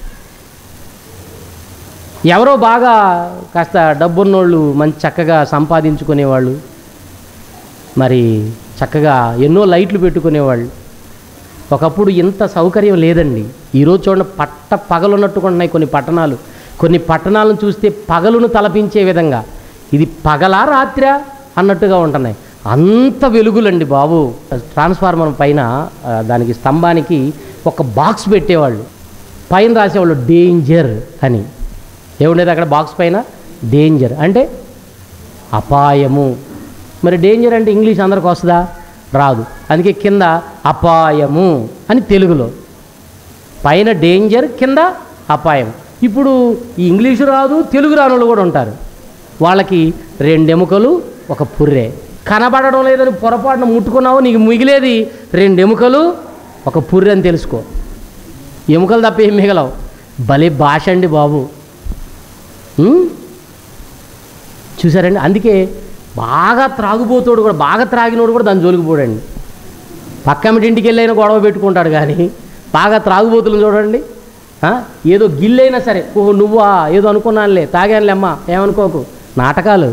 ఎవరో బాగా కాస్త డబ్బున్నోళ్ళు మంచి చక్కగా సంపాదించుకునేవాళ్ళు మరి చక్కగా ఎన్నో లైట్లు పెట్టుకునేవాళ్ళు ఒకప్పుడు ఇంత సౌకర్యం లేదండి ఈరోజు చూడండి పట్ట పగలున్నట్టుగా ఉన్నాయి కొన్ని పట్టణాలు కొన్ని పట్టణాలను చూస్తే పగలును తలపించే విధంగా ఇది పగలా రాత్రా అన్నట్టుగా ఉంటున్నాయి అంత వెలుగులండి బాబు ట్రాన్స్ఫార్మర్ పైన ఆ, దానికి స్తంభానికి ఒక బాక్స్ పెట్టేవాళ్ళు పైన రాసేవాళ్ళు డేంజర్ అని ఏముండేది అక్కడ బాక్స్ పైన డేంజర్ అంటే అపాయము మరి డేంజర్ అంటే ఇంగ్లీష్ అందరికి వస్తుందా రాదు అందుకే కింద అపాయము అని తెలుగులో పైన డేంజర్ కింద అపాయం ఇప్పుడు ఈ ఇంగ్లీషు రాదు తెలుగు రాని వాళ్ళు కూడా ఉంటారు వాళ్ళకి రెండు ఎముకలు ఒక పుర్రె కనబడడం లేదని పొరపాటున ముట్టుకున్నావు నీకు మిగిలేది రెండు ఎముకలు ఒక పుర్రె అని తెలుసుకో ఎముకలు తప్ప ఏం మిగలవు భలే భాష అండి బాబు ఉమ్? చూసారండి అందుకే బాగా త్రాగుబోతోడు కూడా బాగా త్రాగినోడు కూడా దాని జోలికి పోడండి పక్కమిటి ఇంటికి వెళ్ళైనా గొడవ పెట్టుకుంటాడు కానీ బాగా త్రాగుబోతులను చూడండి ఆ? ఏదో గిల్లైనా సరే ఓహో నువ్వా ఏదో అనుకున్నానులే తాగానులే అమ్మా ఏమనుకోకు నాటకాలు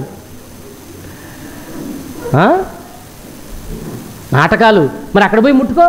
ఆ? నాటకాలు మరి అక్కడ పోయి ముట్టుకో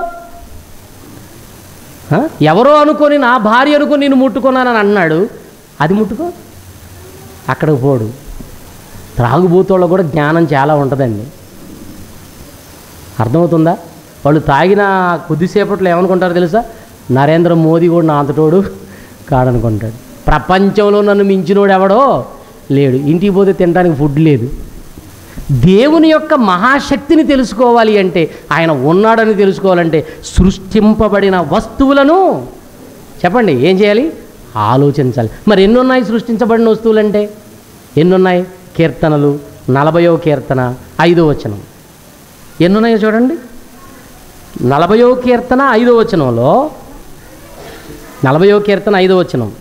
ఆ? ఎవరో అనుకొని నా భార్య అనుకొని నేను ముట్టుకున్నానని అన్నాడు అది ముట్టుకో అక్కడికి పోడు త్రాగుబోతోళ్ళ కూడా జ్ఞానం చాలా ఉంటుందండి అర్థమవుతుందా వాళ్ళు తాగిన కొద్దిసేపట్లో ఏమనుకుంటారో తెలుసా నరేంద్ర మోదీ కూడా నా అంతటోడు కాడనుకుంటాడు ప్రపంచంలో నన్ను మించినోడు ఎవడో లేడు ఇంటికి పోతే తినడానికి ఫుడ్ లేదు దేవుని యొక్క మహాశక్తిని తెలుసుకోవాలి అంటే ఆయన ఉన్నాడని తెలుసుకోవాలంటే సృష్టింపబడిన వస్తువులను చెప్పండి ఏం చేయాలి ఆలోచించాలి మరి ఎన్ని ఉన్నాయి సృష్టించబడిన వస్తువులు అంటే ఎన్ని ఉన్నాయి కీర్తనలు నలభయో కీర్తన ఐదో వచనం ఎన్ని ఉన్నాయో చూడండి నలభయో కీర్తన ఐదో వచనంలో నలభయో కీర్తన ఐదో వచనం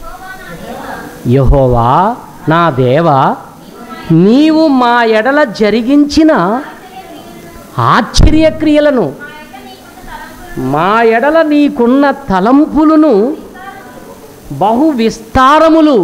యహోవా నా దేవ నీవు మా ఎడల జరిగించిన ఆశ్చర్యక్రియలను మా ఎడల నీకున్న తలంపులను బహు విస్తారములు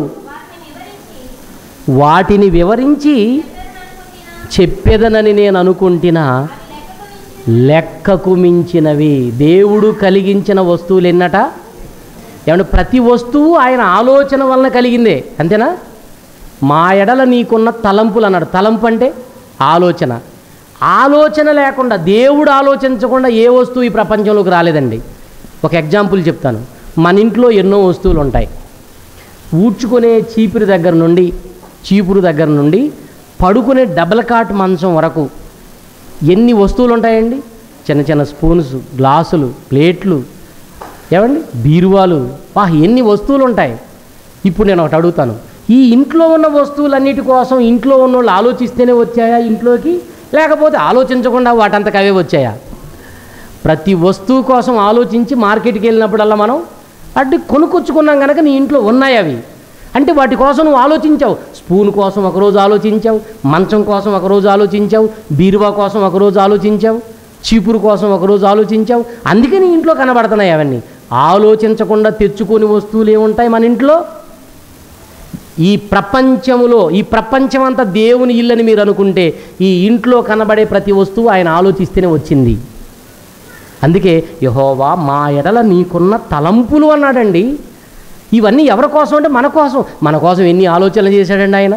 వాటిని వివరించి చెప్పెదనని నేను అనుకుంటున్నా లెక్కకు మించినవి దేవుడు కలిగించిన వస్తువులు ఎన్నట ఏమంటే ప్రతి వస్తువు ఆయన ఆలోచన వలన కలిగిందే అంతేనా మా ఎడల నీకున్న తలంపులు అన్నాడు తలంపు అంటే ఆలోచన ఆలోచన లేకుండా దేవుడు ఆలోచించకుండా ఏ వస్తువు ఈ ప్రపంచంలోకి రాలేదండి ఒక ఎగ్జాంపుల్ చెప్తాను మన ఇంట్లో ఎన్నో వస్తువులు ఉంటాయి ఊడ్చుకునే చీపురు దగ్గర నుండి చీపురు దగ్గర నుండి పడుకునే డబల్ కాట్ మంచం వరకు ఎన్ని వస్తువులు ఉంటాయండి చిన్న చిన్న స్పూన్స్ గ్లాసులు ప్లేట్లు ఏమండి బీరువాలు వా ఎన్ని వస్తువులు ఉంటాయి ఇప్పుడు నేను ఒకటి అడుగుతాను ఈ ఇంట్లో ఉన్న వస్తువులన్నిటి కోసం ఇంట్లో ఉన్న వాళ్ళు ఆలోచిస్తేనే వచ్చాయా ఇంట్లోకి లేకపోతే ఆలోచించకుండా వాటంతకు అవే వచ్చాయా ప్రతి వస్తువు కోసం ఆలోచించి మార్కెట్కి వెళ్ళినప్పుడల్లా మనం అడ్డు కొనుక్కొచ్చుకున్నాం కనుక నీ ఇంట్లో ఉన్నాయి అవి అంటే వాటి కోసం నువ్వు ఆలోచించావు స్పూన్ కోసం ఒకరోజు ఆలోచించావు మంచం కోసం ఒకరోజు ఆలోచించావు బీరువా కోసం ఒకరోజు ఆలోచించావు చీపురు కోసం ఒకరోజు ఆలోచించావు అందుకే నీ ఇంట్లో కనబడుతున్నాయి అవన్నీ ఆలోచించకుండా తెచ్చుకొని వస్తువులు ఏముంటాయి మన ఇంట్లో ఈ ప్రపంచములో ఈ ప్రపంచం అంతా దేవుని ఇల్లని మీరు అనుకుంటే ఈ ఇంట్లో కనబడే ప్రతి వస్తువు ఆయన ఆలోచిస్తేనే వచ్చింది అందుకే యహోవా మా ఎడల నీకున్న తలంపులు అన్నాడండి ఇవన్నీ ఎవరి కోసం అంటే మన కోసం మన కోసం ఎన్ని ఆలోచనలు చేశాడండి ఆయన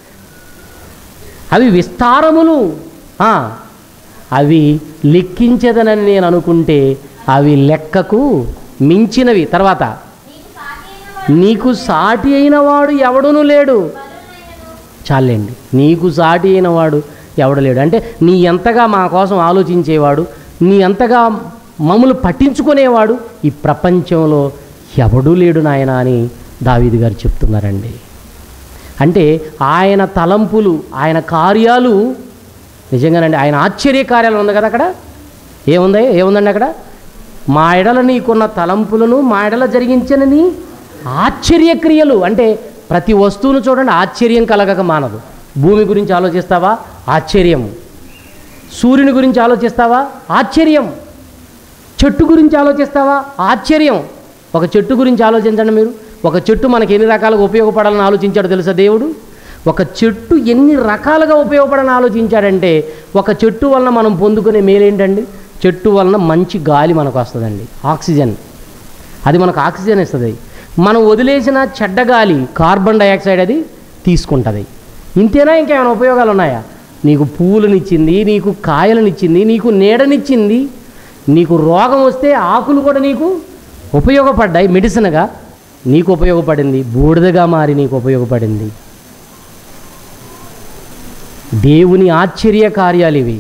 అవి విస్తారములు ఆ, అవి లెక్కించదనని నేను అనుకుంటే అవి లెక్కకు మించినవి తర్వాత నీకు సాటి అయిన వాడు ఎవడునూ లేడు చాలండి నీకు సాటి అయిన వాడు ఎవడు లేడు అంటే నీ ఎంతగా మా కోసం ఆలోచించేవాడు నీ ఎంతగా మమ్మల్ని పట్టించుకునేవాడు ఈ ప్రపంచంలో ఎవడూ లేడు నాయన అని దావీదు గారు చెప్తున్నారండి అంటే ఆయన తలంపులు ఆయన కార్యాలు నిజంగానండి ఆయన ఆశ్చర్య కార్యాలు ఉంది కదా అక్కడ ఏముంది ఏముందండి అక్కడ మా ఎడల నీకున్న తలంపులను మా ఎడల జరిగించనని ఆశ్చర్యక్రియలు అంటే ప్రతి వస్తువును చూడండి ఆశ్చర్యం కలగక మానదు భూమి గురించి ఆలోచిస్తావా ఆశ్చర్యం సూర్యుని గురించి ఆలోచిస్తావా ఆశ్చర్యం చెట్టు గురించి ఆలోచిస్తావా ఆశ్చర్యం ఒక చెట్టు గురించి ఆలోచించండి మీరు ఒక చెట్టు మనకి ఎన్ని రకాలుగా ఉపయోగపడాలని ఆలోచించాడు తెలుసా దేవుడు ఒక చెట్టు ఎన్ని రకాలుగా ఉపయోగపడాలని ఆలోచించాడంటే ఒక చెట్టు వలన మనం పొందుకునే మేలేంటండి చెట్టు వలన మంచి గాలి మనకు వస్తుందండి ఆక్సిజన్ అది మనకు ఆక్సిజన్ ఇస్తుంది మనం వదిలేసిన చెడ్డ గాలి కార్బన్ డైఆక్సైడ్ అది తీసుకుంటుంది ఇంతేనా ఇంకేమైనా ఉపయోగాలు ఉన్నాయా నీకు పువ్వులనిచ్చింది నీకు కాయలనిచ్చింది నీకు నీడనిచ్చింది నీకు రోగం వస్తే ఆకులు కూడా నీకు ఉపయోగపడ్డాయి మెడిసిన్గా నీకు ఉపయోగపడింది బూడిదగా మారి నీకు ఉపయోగపడింది దేవుని ఆశ్చర్య కార్యాలు ఇవి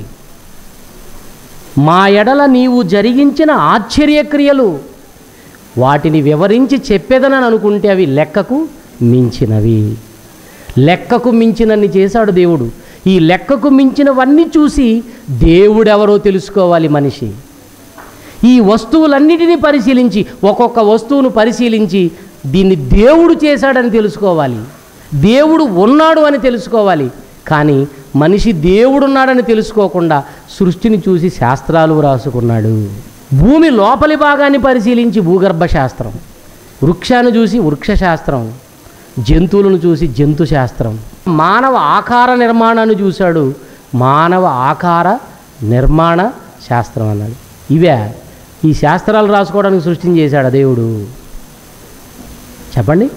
మా ఎడల నీవు జరిగించిన ఆశ్చర్యక్రియలు వాటిని వివరించి చెప్పేదనని అనుకుంటే అవి లెక్కకు మించినవి లెక్కకు మించినన్ని చేశాడు దేవుడు ఈ లెక్కకు మించినవన్నీ చూసి దేవుడెవరో తెలుసుకోవాలి మనిషి ఈ వస్తువులన్నిటినీ పరిశీలించి ఒక్కొక్క వస్తువును పరిశీలించి దీన్ని దేవుడు చేశాడని తెలుసుకోవాలి దేవుడు ఉన్నాడు అని తెలుసుకోవాలి కానీ మనిషి దేవుడున్నాడని తెలుసుకోకుండా సృష్టిని చూసి శాస్త్రాలు రాసుకున్నాడు భూమి లోపలి భాగాన్ని పరిశీలించి భూగర్భ శాస్త్రం వృక్షాన్ని చూసి వృక్షశాస్త్రం జంతువులను చూసి జంతు శాస్త్రం మానవ ఆకార నిర్మాణాన్ని చూశాడు మానవ ఆకార నిర్మాణ శాస్త్రం అన్నాడు ఇవే ఈ శాస్త్రాలు రాసుకోవడానికి సృష్టిని చేశాడు దేవుడు చెప్పండి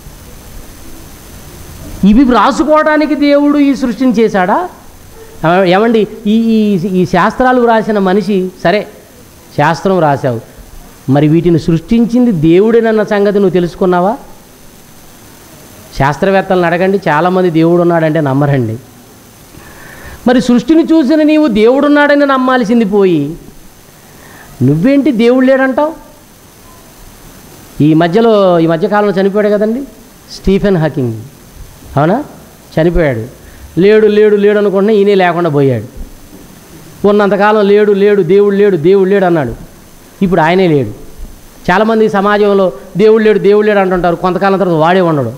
ఇవి రాసుకోవడానికి దేవుడు ఈ సృష్టిని చేశాడా ఆ, ఏమండి ఈ ఈ ఈ శాస్త్రాలు రాసిన మనిషి సరే శాస్త్రం రాశావు మరి వీటిని సృష్టించింది దేవుడేనన్న సంగతి నువ్వు తెలుసుకున్నావా శాస్త్రవేత్తలను అడగండి చాలామంది దేవుడు ఉన్నాడంటే నమ్మరండి మరి సృష్టిని చూసిన నీవు దేవుడున్నాడని నమ్మాల్సింది పోయి నువ్వేంటి దేవుడు లేడంటావు ఈ మధ్యలో ఈ మధ్యకాలంలో చనిపోయాడు కదండి స్టీఫెన్ హాకింగ్ అవునా చనిపోయాడు లేడు లేడు లేడు అనుకుంటున్నా ఈయనే లేకుండా పోయాడు ఉన్నంతకాలం లేడు లేడు దేవుడు లేడు దేవుడు లేడు అన్నాడు ఇప్పుడు ఆయనే లేడు చాలామంది సమాజంలో దేవుడు లేడు దేవుడు లేడు అంటుంటారు కొంతకాలం తర్వాత వాడే ఉండడు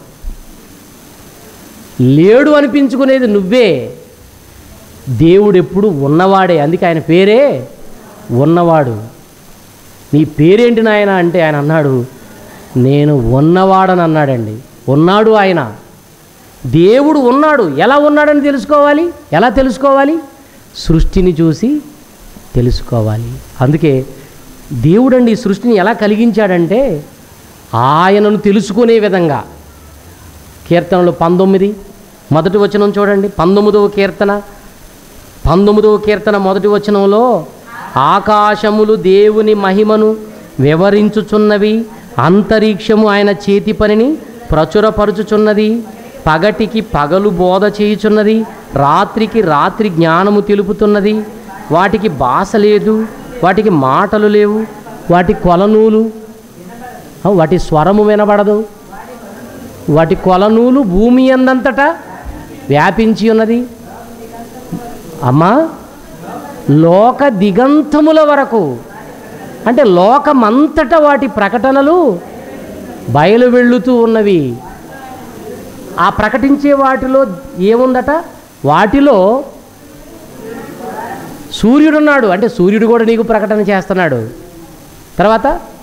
లేడు అనిపించుకునేది నువ్వే దేవుడు ఎప్పుడు ఉన్నవాడే అందుకే ఆయన పేరే ఉన్నవాడు నీ పేరేంటి నాయన అంటే ఆయన అన్నాడు నేను ఉన్నవాడని అన్నాడండి ఉన్నాడు ఆయన దేవుడు ఉన్నాడు ఎలా ఉన్నాడని తెలుసుకోవాలి ఎలా తెలుసుకోవాలి సృష్టిని చూసి తెలుసుకోవాలి అందుకే దేవుడండి ఈ సృష్టిని ఎలా కలిగించాడంటే ఆయనను తెలుసుకునే విధంగా కీర్తనలు పంతొమ్మిది మొదటి వచనం చూడండి పంతొమ్మిదవ కీర్తన పంతొమ్మిదవ కీర్తన మొదటి వచనంలో ఆకాశములు దేవుని మహిమను వివరించుచున్నవి అంతరిక్షము ఆయన చేతి పనిని ప్రచురపరుచుచున్నది పగటికి పగలు బోధ చేయుచున్నది రాత్రికి రాత్రి జ్ఞానము తెలుపుతున్నది వాటికి భాష లేదు వాటికి మాటలు లేవు వాటి కొలనూలు ఆ, వాటి స్వరము వినబడదు వాటి కొలనూలు భూమి అందంతటా వ్యాపించి ఉన్నది అమ్మా లోక దిగంతముల వరకు అంటే లోకమంతటా వాటి ప్రకటనలు బయలు వెళ్ళుతూ ఉన్నవి ఆ ప్రకటించే వాటిలో ఏముందట వాటిలో సూర్యుడున్నాడు అంటే సూర్యుడు కూడా నీకు ప్రకటన చేస్తున్నాడు తర్వాత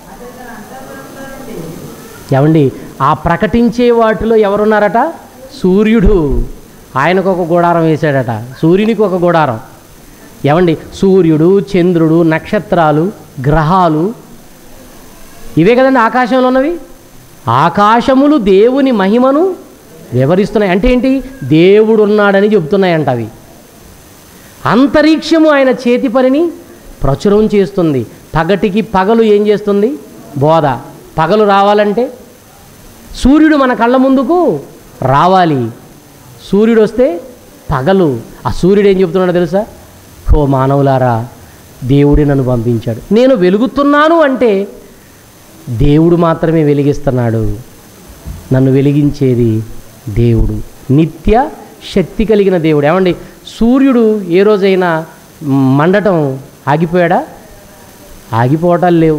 ఏమండి ఆ ప్రకటించే వాటిలో ఎవరున్నారట సూర్యుడు ఆయనకు ఒక గుడారం వేశాడట సూర్యునికి ఒక గుడారం ఏమండి సూర్యుడు చంద్రుడు నక్షత్రాలు గ్రహాలు ఇవే కదండి ఆకాశంలో ఉన్నవి ఆకాశములు దేవుని మహిమను వివరిస్తున్నాయి అంటే ఏంటి దేవుడు ఉన్నాడని చెబుతున్నాయంట అవి అంతరిక్షము ఆయన చేతి పనిని ప్రచురం చేస్తుంది పగటికి పగలు ఏం చేస్తుంది బోధ పగలు రావాలంటే సూర్యుడు మన కళ్ళ ముందుకు రావాలి సూర్యుడు వస్తే పగలు ఆ సూర్యుడు ఏం చెప్తున్నాడో తెలుసా ఓ మానవులారా దేవుడే నన్ను పంపించాడు నేను వెలుగుతున్నాను అంటే దేవుడు మాత్రమే వెలిగిస్తున్నాడు నన్ను వెలిగించేది దేవుడు నిత్య శక్తి కలిగిన దేవుడు ఏమండి సూర్యుడు ఏ రోజైనా మండటం ఆగిపోయాడా ఆగిపోవటాలు లేవు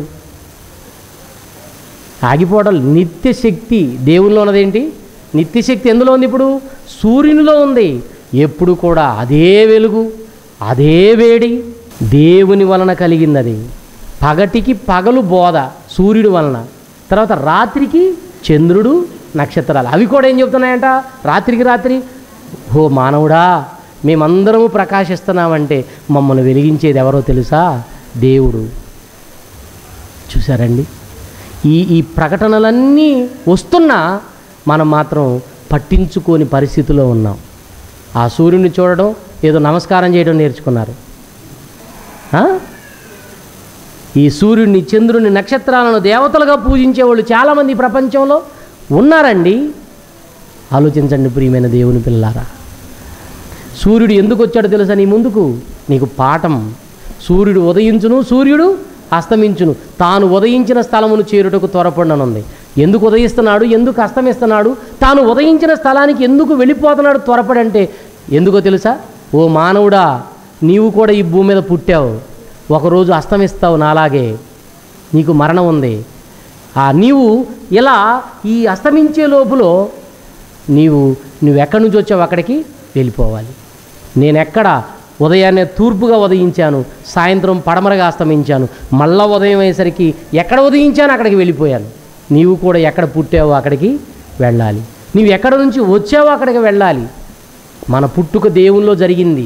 ఆగిపోవడం నిత్య శక్తి దేవునిలో ఉన్నదేంటి నిత్య శక్తి ఎందులో ఉంది ఇప్పుడు సూర్యునిలో ఉంది ఎప్పుడు కూడా అదే వెలుగు అదే వేడి దేవుని వలన కలిగింది అది పగటికి పగలు బోధ సూర్యుడు వలన తర్వాత రాత్రికి చంద్రుడు నక్షత్రాలు అవి కూడా ఏం చెప్తున్నాయంట రాత్రికి రాత్రి ఓ మానవుడా మేమందరము ప్రకాశిస్తున్నామంటే మమ్మల్ని వెలిగించేది ఎవరో తెలుసా దేవుడు చూసారండి ఈ ఈ ప్రకటనలన్నీ వస్తున్నా మనం మాత్రం పట్టించుకోని పరిస్థితిలో ఉన్నాం ఆ సూర్యుని చూడడం ఏదో నమస్కారం చేయడం నేర్చుకున్నారు ఆ? ఈ సూర్యుడిని చంద్రుని నక్షత్రాలను దేవతలుగా పూజించే వాళ్ళు చాలామంది ఈ ప్రపంచంలో ఉన్నారండి ఆలోచించండి ప్రియమైన దేవుని పిల్లారా సూర్యుడు ఎందుకు వచ్చాడో తెలుసా నీ ముందుకు నీకు పాఠం సూర్యుడు ఉదయించును సూర్యుడు అస్తమించును తాను ఉదయించిన స్థలమును చేరుటకు త్వరపడిననుంది ఎందుకు ఉదయిస్తున్నాడు ఎందుకు అస్తమిస్తున్నాడు తాను ఉదయించిన స్థలానికి ఎందుకు వెళ్ళిపోతున్నాడు త్వరపడంటే ఎందుకో తెలుసా ఓ మానవుడా నీవు కూడా ఈ భూమి మీద పుట్టావు ఒకరోజు అస్తమిస్తావు నాలాగే నీకు మరణం ఉంది ఆ నీవు ఇలా ఈ అస్తమించే లోపులో నీవు నువ్వెక్కడి నుంచి వచ్చావు అక్కడికి వెళ్ళిపోవాలి నేను ఎక్కడ ఉదయాన్నే తూర్పుగా ఉదయించాను సాయంత్రం పడమరగా అస్తమించాను మళ్ళా ఉదయం అయ్యేసరికి ఎక్కడ ఉదయించాను అక్కడికి వెళ్ళిపోయాను నీవు కూడా ఎక్కడ పుట్టావో అక్కడికి వెళ్ళాలి నీవు ఎక్కడ నుంచి వచ్చావో అక్కడికి వెళ్ళాలి మన పుట్టుక దేవుల్లో జరిగింది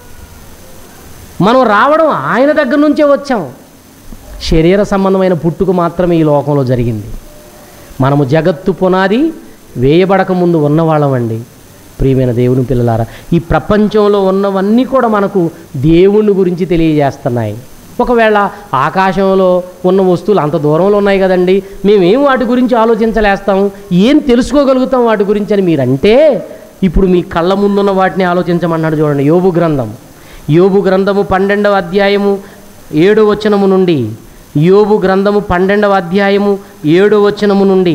మనం రావడం ఆయన దగ్గర నుంచే వచ్చాం శరీర సంబంధమైన పుట్టుక మాత్రమే ఈ లోకంలో జరిగింది మనము జగత్తు పునాది వేయబడక ముందు ఉన్నవాళ్ళమండి ప్రియమైన దేవుని పిల్లలారా ఈ ప్రపంచంలో ఉన్నవన్నీ కూడా మనకు దేవుని గురించి తెలియజేస్తున్నాయి ఒకవేళ ఆకాశంలో ఉన్న వస్తువులు అంత దూరంలో ఉన్నాయి కదండి మేమేం వాటి గురించి ఆలోచించలేస్తాం ఏం తెలుసుకోగలుగుతాం వాటి గురించి అని మీరంటే ఇప్పుడు మీ కళ్ళ ముందున్న వాటిని ఆలోచించమన్నాడు చూడండి యోబు గ్రంథం యోబు గ్రంథము పన్నెండవ అధ్యాయము ఏడో వచనము నుండి యోబు గ్రంథము పన్నెండవ అధ్యాయము ఏడో వచనము నుండి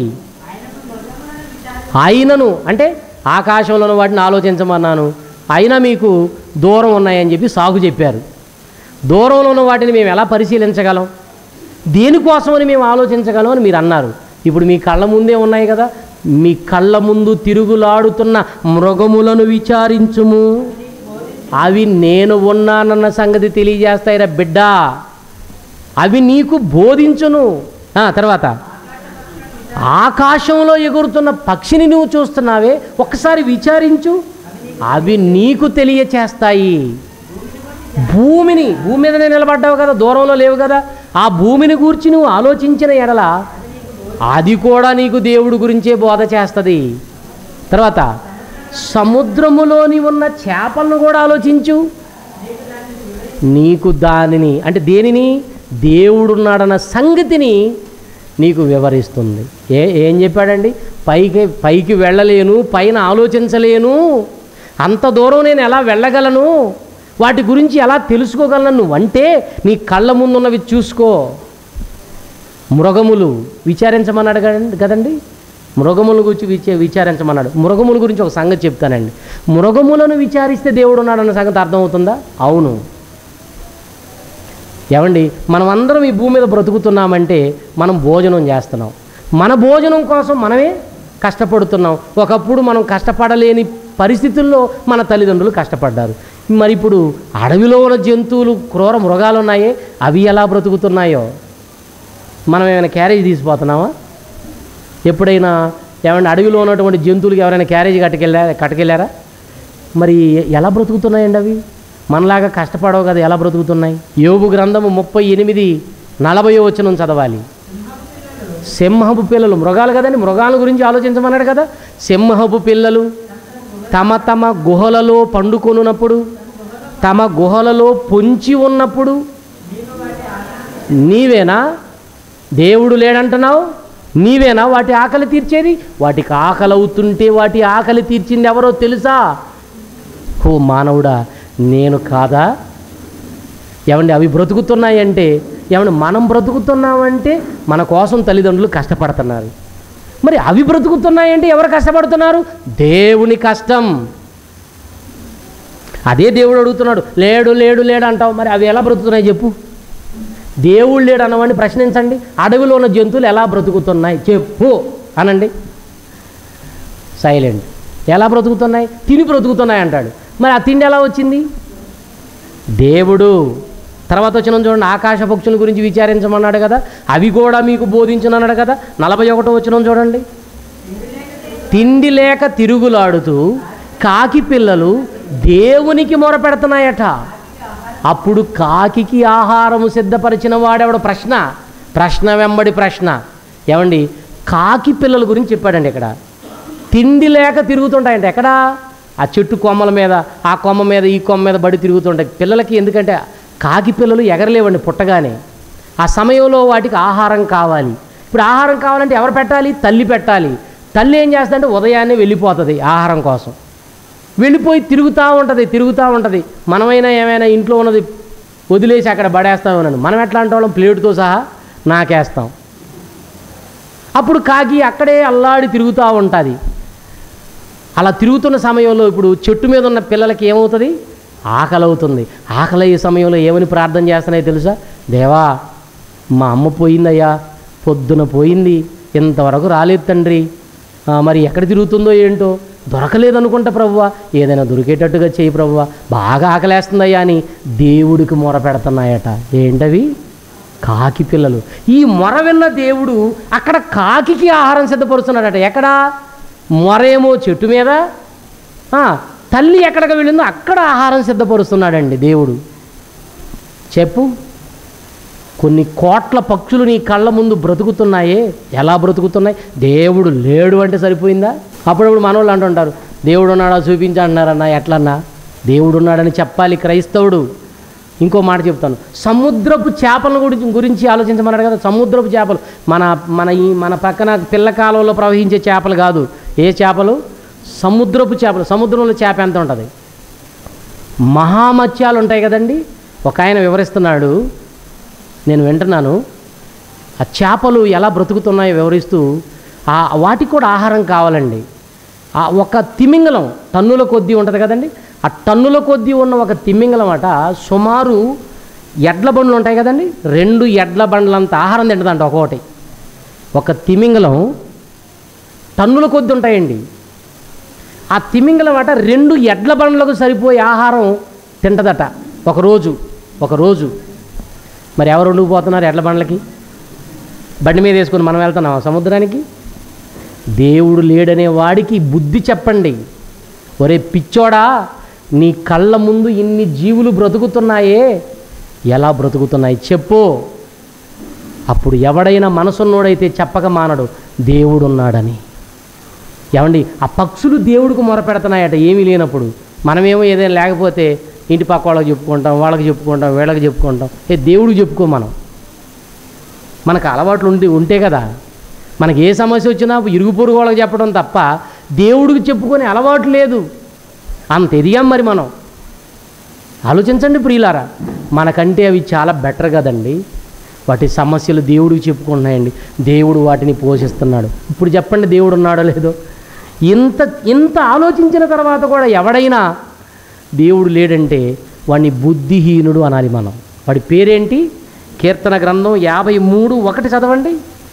అయినను అంటే ఆకాశంలో ఉన్న వాటిని ఆలోచించమన్నాను అయినా మీకు దూరం ఉన్నాయని చెప్పి సాగు చెప్పారు దూరంలో ఉన్న వాటిని మేము ఎలా పరిశీలించగలం దేనికోసమని మేము ఆలోచించగలం అని మీరు అన్నారు ఇప్పుడు మీ కళ్ళ ముందే ఉన్నాయి కదా మీ కళ్ళ ముందు తిరుగులాడుతున్న మృగములను విచారించుము అవి నేను ఉన్నానన్న సంగతి తెలియజేస్తాయిరా బిడ్డ అవి నీకు బోధించును ఆ, తర్వాత ఆకాశంలో ఎగురుతున్న పక్షిని నువ్వు చూస్తున్నావే ఒక్కసారి విచారించు అవి నీకు తెలియచేస్తాయి భూమిని భూమి మీదనే నిలబడ్డావు కదా దూరంలో లేవు కదా ఆ భూమిని గూర్చి నువ్వు ఆలోచించిన ఎడల అది కూడా నీకు దేవుడు గురించే బోధ చేస్తుంది తర్వాత సముద్రములోని ఉన్న చేపలను కూడా ఆలోచించు నీకు దానిని అంటే దేనిని దేవుడున్నాడన్న సంగతిని నీకు వివరిస్తుంది ఏ ఏం చెప్పాడండి పైకి పైకి వెళ్ళలేను పైన ఆలోచించలేను అంత దూరం నేను ఎలా వెళ్ళగలను వాటి గురించి ఎలా తెలుసుకోగలను నువ్వంటే నీ కళ్ళ ముందున్నవి చూసుకో మృగములు విచారించమన్నాడు కదండి కదండి మృగముల గురించి విచ విచారించమన్నాడు మృగముల గురించి ఒక సంగతి చెప్తానండి మృగములను విచారిస్తే దేవుడు ఉన్నాడన్న సంగతి అర్థమవుతుందా అవును ఏమండి మనం అందరం ఈ భూమి మీద బ్రతుకుతున్నామంటే మనం భోజనం చేస్తున్నాం మన భోజనం కోసం మనమే కష్టపడుతున్నాం ఒకప్పుడు మనం కష్టపడలేని పరిస్థితుల్లో మన తల్లిదండ్రులు కష్టపడ్డారు మరి ఇప్పుడు అడవిలో ఉన్న జంతువులు క్రూర మృగాలు ఉన్నాయే అవి ఎలా బ్రతుకుతున్నాయో మనం ఏమైనా క్యారేజ్ తీసిపోతున్నామా ఎప్పుడైనా ఏమైనా అడవిలో ఉన్నటువంటి జంతువులకి ఎవరైనా క్యారేజ్ కట్టుకెళ్ళా కట్టుకెళ్ళారా మరి ఎలా బ్రతుకుతున్నాయండి అవి మనలాగా కష్టపడవు కదా ఎలా బ్రతుకుతున్నాయి యోగు గ్రంథము ముప్పై ఎనిమిది నలభై వచనం చదవాలి సింహపు పిల్లలు మృగాలు కదండి మృగాల గురించి ఆలోచించమన్నాడు కదా సింహపు పిల్లలు తమ తమ గుహలలో పండుకొనున్నప్పుడు తమ గుహలలో పొంచి ఉన్నప్పుడు నీవేనా దేవుడు లేడంటున్నావు నీవేనా వాటి ఆకలి తీర్చేది వాటికి ఆకలి అవుతుంటే వాటి ఆకలి తీర్చింది ఎవరో తెలుసా ఓ మానవుడా నేను కాదా ఏమండి అవి బ్రతుకుతున్నాయంటే ఏమండి మనం బ్రతుకుతున్నామంటే మన కోసం తల్లిదండ్రులు కష్టపడుతున్నారు మరి అవి బ్రతుకుతున్నాయంటే ఎవరు కష్టపడుతున్నారు దేవుని కష్టం అదే దేవుడు అడుగుతున్నాడు లేడు లేడు లేడు అంటావు మరి అవి ఎలా బ్రతుకుతున్నాయి చెప్పు దేవుడు లేడు అన్నవాడిని ప్రశ్నించండి అడవిలో ఉన్న జంతువులు ఎలా బ్రతుకుతున్నాయి చెప్పు అనండి సైలెంట్ ఎలా బ్రతుకుతున్నాయి తిని బ్రతుకుతున్నాయి అంటాడు మరి ఆ తిండి ఎలా వచ్చింది దేవుడు తర్వాత వచ్చిన చూడండి ఆకాశ పక్షుల గురించి విచారించమన్నాడు కదా అవి కూడా మీకు బోధించనన్నాడు కదా నలభై ఒకటో వచ్చిన చూడండి తిండి లేక తిరుగులాడుతూ కాకి పిల్లలు దేవునికి మొరపెడుతున్నాయట అప్పుడు కాకికి ఆహారము సిద్ధపరిచిన వాడెవడు ప్రశ్న ప్రశ్న వెంబడి ప్రశ్న ఏమండి కాకి పిల్లల గురించి చెప్పాడండి ఇక్కడ తిండి లేక తిరుగుతుంటాయంట ఎక్కడ ఆ చెట్టు కొమ్మల మీద ఆ కొమ్మ మీద ఈ కొమ్మ మీద బడి తిరుగుతుంటాయి పిల్లలకి ఎందుకంటే కాకి పిల్లలు ఎగరలేవండి పుట్టగానే ఆ సమయంలో వాటికి ఆహారం కావాలి ఇప్పుడు ఆహారం కావాలంటే ఎవరు పెట్టాలి తల్లి పెట్టాలి తల్లి ఏం చేస్తుందంటే ఉదయాన్నే వెళ్ళిపోతుంది ఆహారం కోసం వెళ్ళిపోయి తిరుగుతూ ఉంటుంది తిరుగుతూ ఉంటుంది మనమైనా ఏమైనా ఇంట్లో ఉన్నది వదిలేసి అక్కడ పడేస్తామన్నాను మనం ఎట్లా అంటే వాళ్ళం ప్లేటుతో సహా నాకేస్తాం అప్పుడు కాకి అక్కడే అల్లాడి తిరుగుతూ ఉంటుంది అలా తిరుగుతున్న సమయంలో ఇప్పుడు చెట్టు మీద ఉన్న పిల్లలకి ఏమవుతుంది ఆకలి అవుతుంది ఆకలి అయ్యే సమయంలో ఏమని ప్రార్థన చేస్తున్నాయో తెలుసా దేవా మా అమ్మ పోయిందయ్యా పొద్దున పోయింది ఇంతవరకు రాలేదు తండ్రి ఆ, మరి ఎక్కడ తిరుగుతుందో ఏంటో దొరకలేదు అనుకుంటా ప్రభువా ఏదైనా దొరికేటట్టుగా చేయి ప్రభువా బాగా ఆకలేస్తుందయ్యా అని దేవుడికి మొర పెడుతున్నాయట ఏంటవి కాకి పిల్లలు ఈ మొర విన్న దేవుడు అక్కడ కాకికి ఆహారం సిద్ధపరుస్తున్నాడట ఎక్కడ మొరేమో చెట్టు మీద ఆ, తల్లి ఎక్కడికి వెళ్ళిందో అక్కడ ఆహారం సిద్ధపరుస్తున్నాడండి దేవుడు చెప్పు కొన్ని కోట్ల పక్షులు నీ కళ్ళ ముందు బ్రతుకుతున్నాయే ఎలా బ్రతుకుతున్నాయి దేవుడు లేడు అంటే సరిపోయిందా అప్పుడప్పుడు మనోళ్ళు అంటుంటారు దేవుడు ఉన్నాడా చూపించా అన్నారన్నా ఎట్లన్నా దేవుడు ఉన్నాడని చెప్పాలి క్రైస్తవుడు ఇంకో మాట చెప్తాను సముద్రపు చేపల గురించి గురించి ఆలోచించమన్నాడు కదా సముద్రపు చేపలు మన మన ఈ మన పక్కన పిల్ల కాలంలో ప్రవహించే చేపలు కాదు ఏ చేపలు సముద్రపు చేపలు సముద్రంలో చేప ఎంత ఉంటుంది మహామత్యాలు ఉంటాయి కదండి ఒక ఆయన వివరిస్తున్నాడు నేను వింటున్నాను ఆ చేపలు ఎలా బ్రతుకుతున్నాయో వివరిస్తూ ఆ వాటికి కూడా ఆహారం కావాలండి ఆ ఒక తిమింగలం టన్నుల కొద్దీ ఉంటుంది కదండి ఆ టన్నుల కొద్దీ ఉన్న ఒక తిమింగలం అట సుమారు ఎడ్ల బండ్లు ఉంటాయి కదండి రెండు ఎడ్ల బండ్లంత ఆహారం తింటుందంట ఒక్కొక్కటి ఒక తిమింగలం టన్నుల కొద్ది ఉంటాయండి ఆ తిమింగలం అట రెండు ఎడ్ల బండ్లకు సరిపోయే ఆహారం తింటదట ఒకరోజు ఒకరోజు మరి ఎవరు ఉండిపోతున్నారు ఎడ్ల బండ్లకి బండి మీద వేసుకుని మనం వెళ్తున్నాం సముద్రానికి దేవుడు లేడనే వాడికి బుద్ధి చెప్పండి ఒరే పిచ్చోడా నీ కళ్ళ ముందు ఇన్ని జీవులు బ్రతుకుతున్నాయే ఎలా బ్రతుకుతున్నాయి చెప్పు అప్పుడు ఎవడైనా మనసున్నోడైతే చెప్పక మానడు దేవుడున్నాడని ఏమండి ఆ పక్షులు దేవుడికి మొరపెడుతున్నాయట ఏమీ లేనప్పుడు మనమేమో ఏదైనా లేకపోతే ఇంటి పక్క వాళ్ళకి చెప్పుకుంటాం వాళ్ళకి చెప్పుకుంటాం వీళ్ళకి చెప్పుకుంటాం ఏ దేవుడికి చెప్పుకో మనం మనకు అలవాట్లు ఉండి ఉంటే కదా మనకి ఏ సమస్య వచ్చినా ఇరుగు పొరుగు వాళ్ళకి చెప్పడం తప్ప దేవుడికి చెప్పుకొని అలవాటు లేదు అంత ఎదిగాం మరి మనం ఆలోచించండి ప్రియులారా మనకంటే అవి చాలా బెటర్ కదండి వాటి సమస్యలు దేవుడికి చెప్పుకుంటున్నాయండి దేవుడు వాటిని పోషిస్తున్నాడు ఇప్పుడు చెప్పండి దేవుడు ఉన్నాడో లేదో ఇంత ఇంత ఆలోచించిన తర్వాత కూడా ఎవడైనా దేవుడు లేడంటే వాడిని బుద్ధిహీనుడు అనాలి మనం వాడి పేరేంటి కీర్తన గ్రంథం యాభై మూడు ఒకటి చదవండి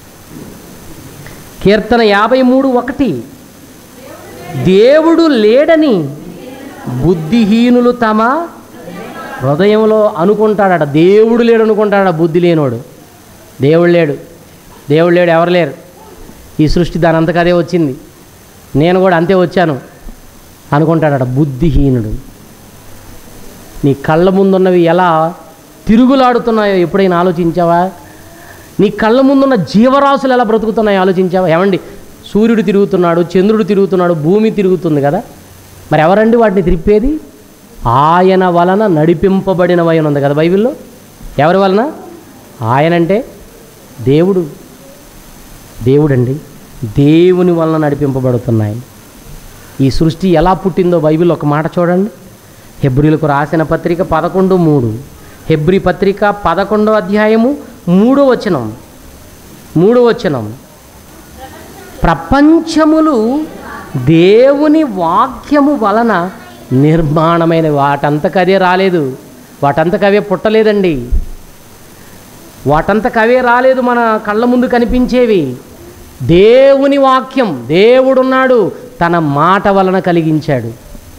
కీర్తన యాభై మూడు ఒకటి దేవుడు లేడని బుద్ధిహీనులు తమ హృదయంలో అనుకుంటాడట దేవుడు లేడు అనుకుంటాడ బుద్ధి లేనోడు దేవుడు లేడు దేవుడు లేడు ఎవరు లేరు ఈ సృష్టి దాని అంతకు అదే వచ్చింది నేను కూడా అంతే వచ్చాను అనుకుంటాడట బుద్ధిహీనుడు నీ కళ్ళ ముందున్నవి ఎలా తిరుగులాడుతున్నాయో ఎప్పుడైనా ఆలోచించావా నీ కళ్ళ ముందున్న జీవరాశులు ఎలా బ్రతుకుతున్నాయో ఆలోచించావా ఏమండి సూర్యుడు తిరుగుతున్నాడు చంద్రుడు తిరుగుతున్నాడు భూమి తిరుగుతుంది కదా మరి ఎవరండి వాటిని తిరిపేది ఆయన వలన నడిపింపబడినవై ఉంది కదా బైబిల్లో ఎవరి వలన ఆయన అంటే దేవుడు దేవుడండి దేవుని వలన నడిపింపబడుతున్నాయి ఈ సృష్టి ఎలా పుట్టిందో బైబిల్ ఒక మాట చూడండి హెబ్రిలకు రాసిన పత్రిక పదకొండు మూడు హెబ్రి పత్రిక పదకొండో అధ్యాయము మూడో వచనం మూడో వచనం ప్రపంచములు దేవుని వాక్యము వలన నిర్మాణమైన వాటంతకదే రాలేదు వాటంతకవే పుట్టలేదండి వాటంతకవే రాలేదు మన కళ్ళ ముందు కనిపించేవి దేవుని వాక్యం దేవుడున్నాడు తన మాట వలన కలిగించాడు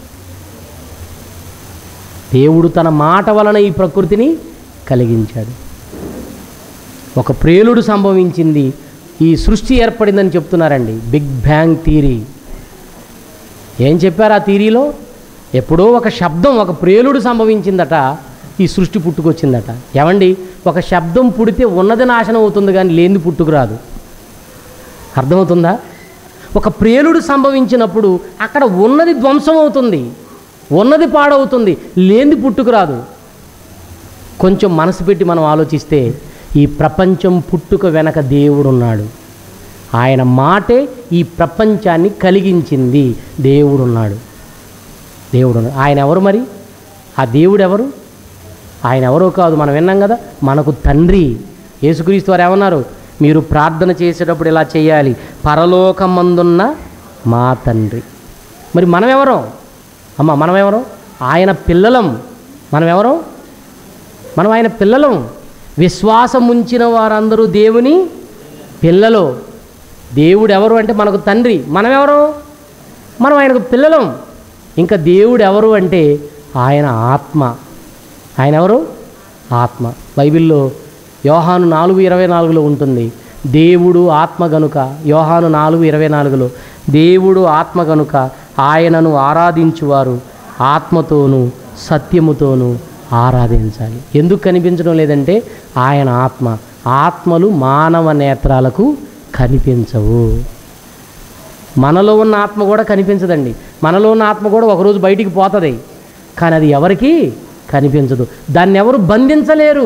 దేవుడు తన మాట వలన ఈ ప్రకృతిని కలిగించాడు ఒక ప్రేలుడు సంభవించింది ఈ సృష్టి ఏర్పడిందని చెప్తున్నారండి బిగ్ బ్యాంగ్ థీరీ ఏం చెప్పారు ఆ థీరీలో ఎప్పుడో ఒక శబ్దం ఒక ప్రేలుడు సంభవించిందట ఈ సృష్టి పుట్టుకొచ్చిందట ఏమండి ఒక శబ్దం పుడితే ఉన్నది నాశనం అవుతుంది కానీ లేనిది పుట్టుకురాదు అర్థమవుతుందా ఒక ప్రేలుడు సంభవించినప్పుడు అక్కడ ఉన్నది ధ్వంసం అవుతుంది ఉన్నది పాడవుతుంది లేనిది పుట్టుకురాదు కొంచెం మనసు పెట్టి మనం ఆలోచిస్తే ఈ ప్రపంచం పుట్టుక వెనక దేవుడున్నాడు ఆయన మాటే ఈ ప్రపంచాన్ని కలిగించింది దేవుడున్నాడు దేవుడు ఆయన ఎవరు మరి ఆ దేవుడు ఎవరు ఆయన ఎవరో కాదు మనం విన్నాం కదా మనకు తండ్రి యేసుక్రీస్తు వారు ఏమన్నారు మీరు ప్రార్థన చేసేటప్పుడు ఇలా చేయాలి పరలోకమందున్న మా తండ్రి మరి మనం ఎవరం అమ్మ మనం ఎవరం ఆయన పిల్లలం మనం ఎవరం మనం ఆయన పిల్లలం విశ్వాసం ఉంచిన వారందరూ దేవుని పిల్లలు దేవుడు ఎవరు అంటే మనకు తండ్రి మనం ఎవరు మనం ఆయనకు పిల్లలం ఇంకా దేవుడు ఎవరు అంటే ఆయన ఆత్మ ఆయన ఎవరు ఆత్మ బైబిల్లో యోహాను నాలుగు ఇరవై నాలుగులో ఉంటుంది దేవుడు ఆత్మ గనుక యోహాను నాలుగు ఇరవై నాలుగులో దేవుడు ఆత్మ గనుక ఆయనను ఆరాధించువారు ఆత్మతోనూ సత్యముతోనూ ఆరాధించాలి ఎందుకు కనిపించడం లేదంటే ఆయన ఆత్మ ఆత్మలు మానవ నేత్రాలకు కనిపించవు మనలో ఉన్న ఆత్మ కూడా కనిపించదండి మనలో ఉన్న ఆత్మ కూడా ఒకరోజు బయటికి పోతుంది కానీ అది ఎవరికి కనిపించదు దాన్ని ఎవరు బంధించలేరు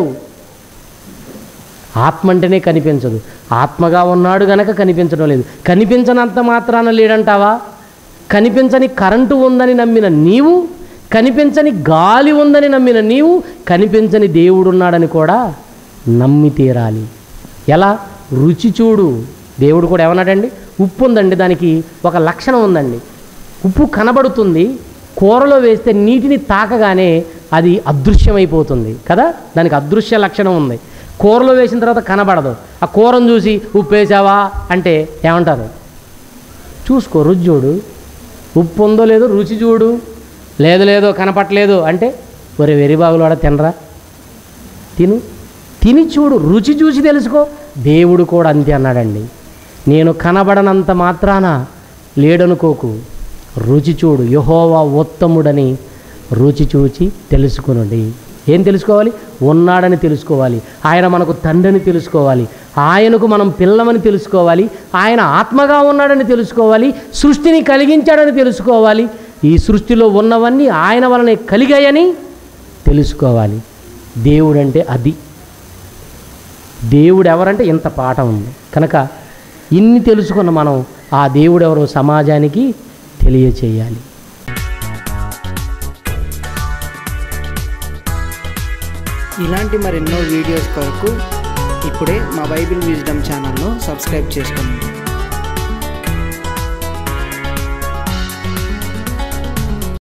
ఆత్మ అంటేనే కనిపించదు ఆత్మగా ఉన్నాడు గనక కనిపించడం లేదు కనిపించనంత మాత్రాన లేడంటావా కనిపించని కరెంటు ఉందని నమ్మిన నీవు కనిపించని గాలి ఉందని నమ్మిన నీవు కనిపించని దేవుడున్నాడని కూడా నమ్మి తీరాలి ఎలా రుచి చూడు దేవుడు కూడా ఏమన్నాడండి ఉప్పు ఉందండి దానికి ఒక లక్షణం ఉందండి ఉప్పు కనబడుతుంది కూరలో వేస్తే నీటిని తాకగానే అది అదృశ్యమైపోతుంది కదా దానికి అదృశ్య లక్షణం ఉంది కూరలో వేసిన తర్వాత కనబడదు ఆ కూరను చూసి ఉప్పు వేసావా అంటే ఏమంటారు చూసుకో రుచి చూడు ఉప్పు ఉందో లేదో రుచి చూడు లేదు లేదో కనపట్లేదు అంటే ఒరే వెరిబాగులోడ తినరా తిను తిని చూడు రుచి చూసి తెలుసుకో దేవుడు కూడా అంతే అన్నాడండి నేను కనబడనంత మాత్రాన లేడనుకోకు రుచి చూడు యహోవా ఉత్తముడని రుచి చూచి తెలుసుకునండి ఏం తెలుసుకోవాలి ఉన్నాడని తెలుసుకోవాలి ఆయన మనకు తండ్రిని తెలుసుకోవాలి ఆయనకు మనం పిల్లమని తెలుసుకోవాలి ఆయన ఆత్మగా ఉన్నాడని తెలుసుకోవాలి సృష్టిని కలిగించాడని తెలుసుకోవాలి ఈ సృష్టిలో ఉన్నవన్నీ ఆయన వలనే కలిగాయని తెలుసుకోవాలి దేవుడంటే అది దేవుడు ఎవరంటే ఇంత పాఠం ఉంది కనుక ఇన్ని తెలుసుకున్న మనం ఆ దేవుడు ఎవరో సమాజానికి తెలియచేయాలి ఇలాంటి మరెన్నో వీడియోస్ కొరకు ఇప్పుడే మా బైబిల్ విజ్డమ్ ఛానల్ను సబ్స్క్రైబ్ చేసుకోండి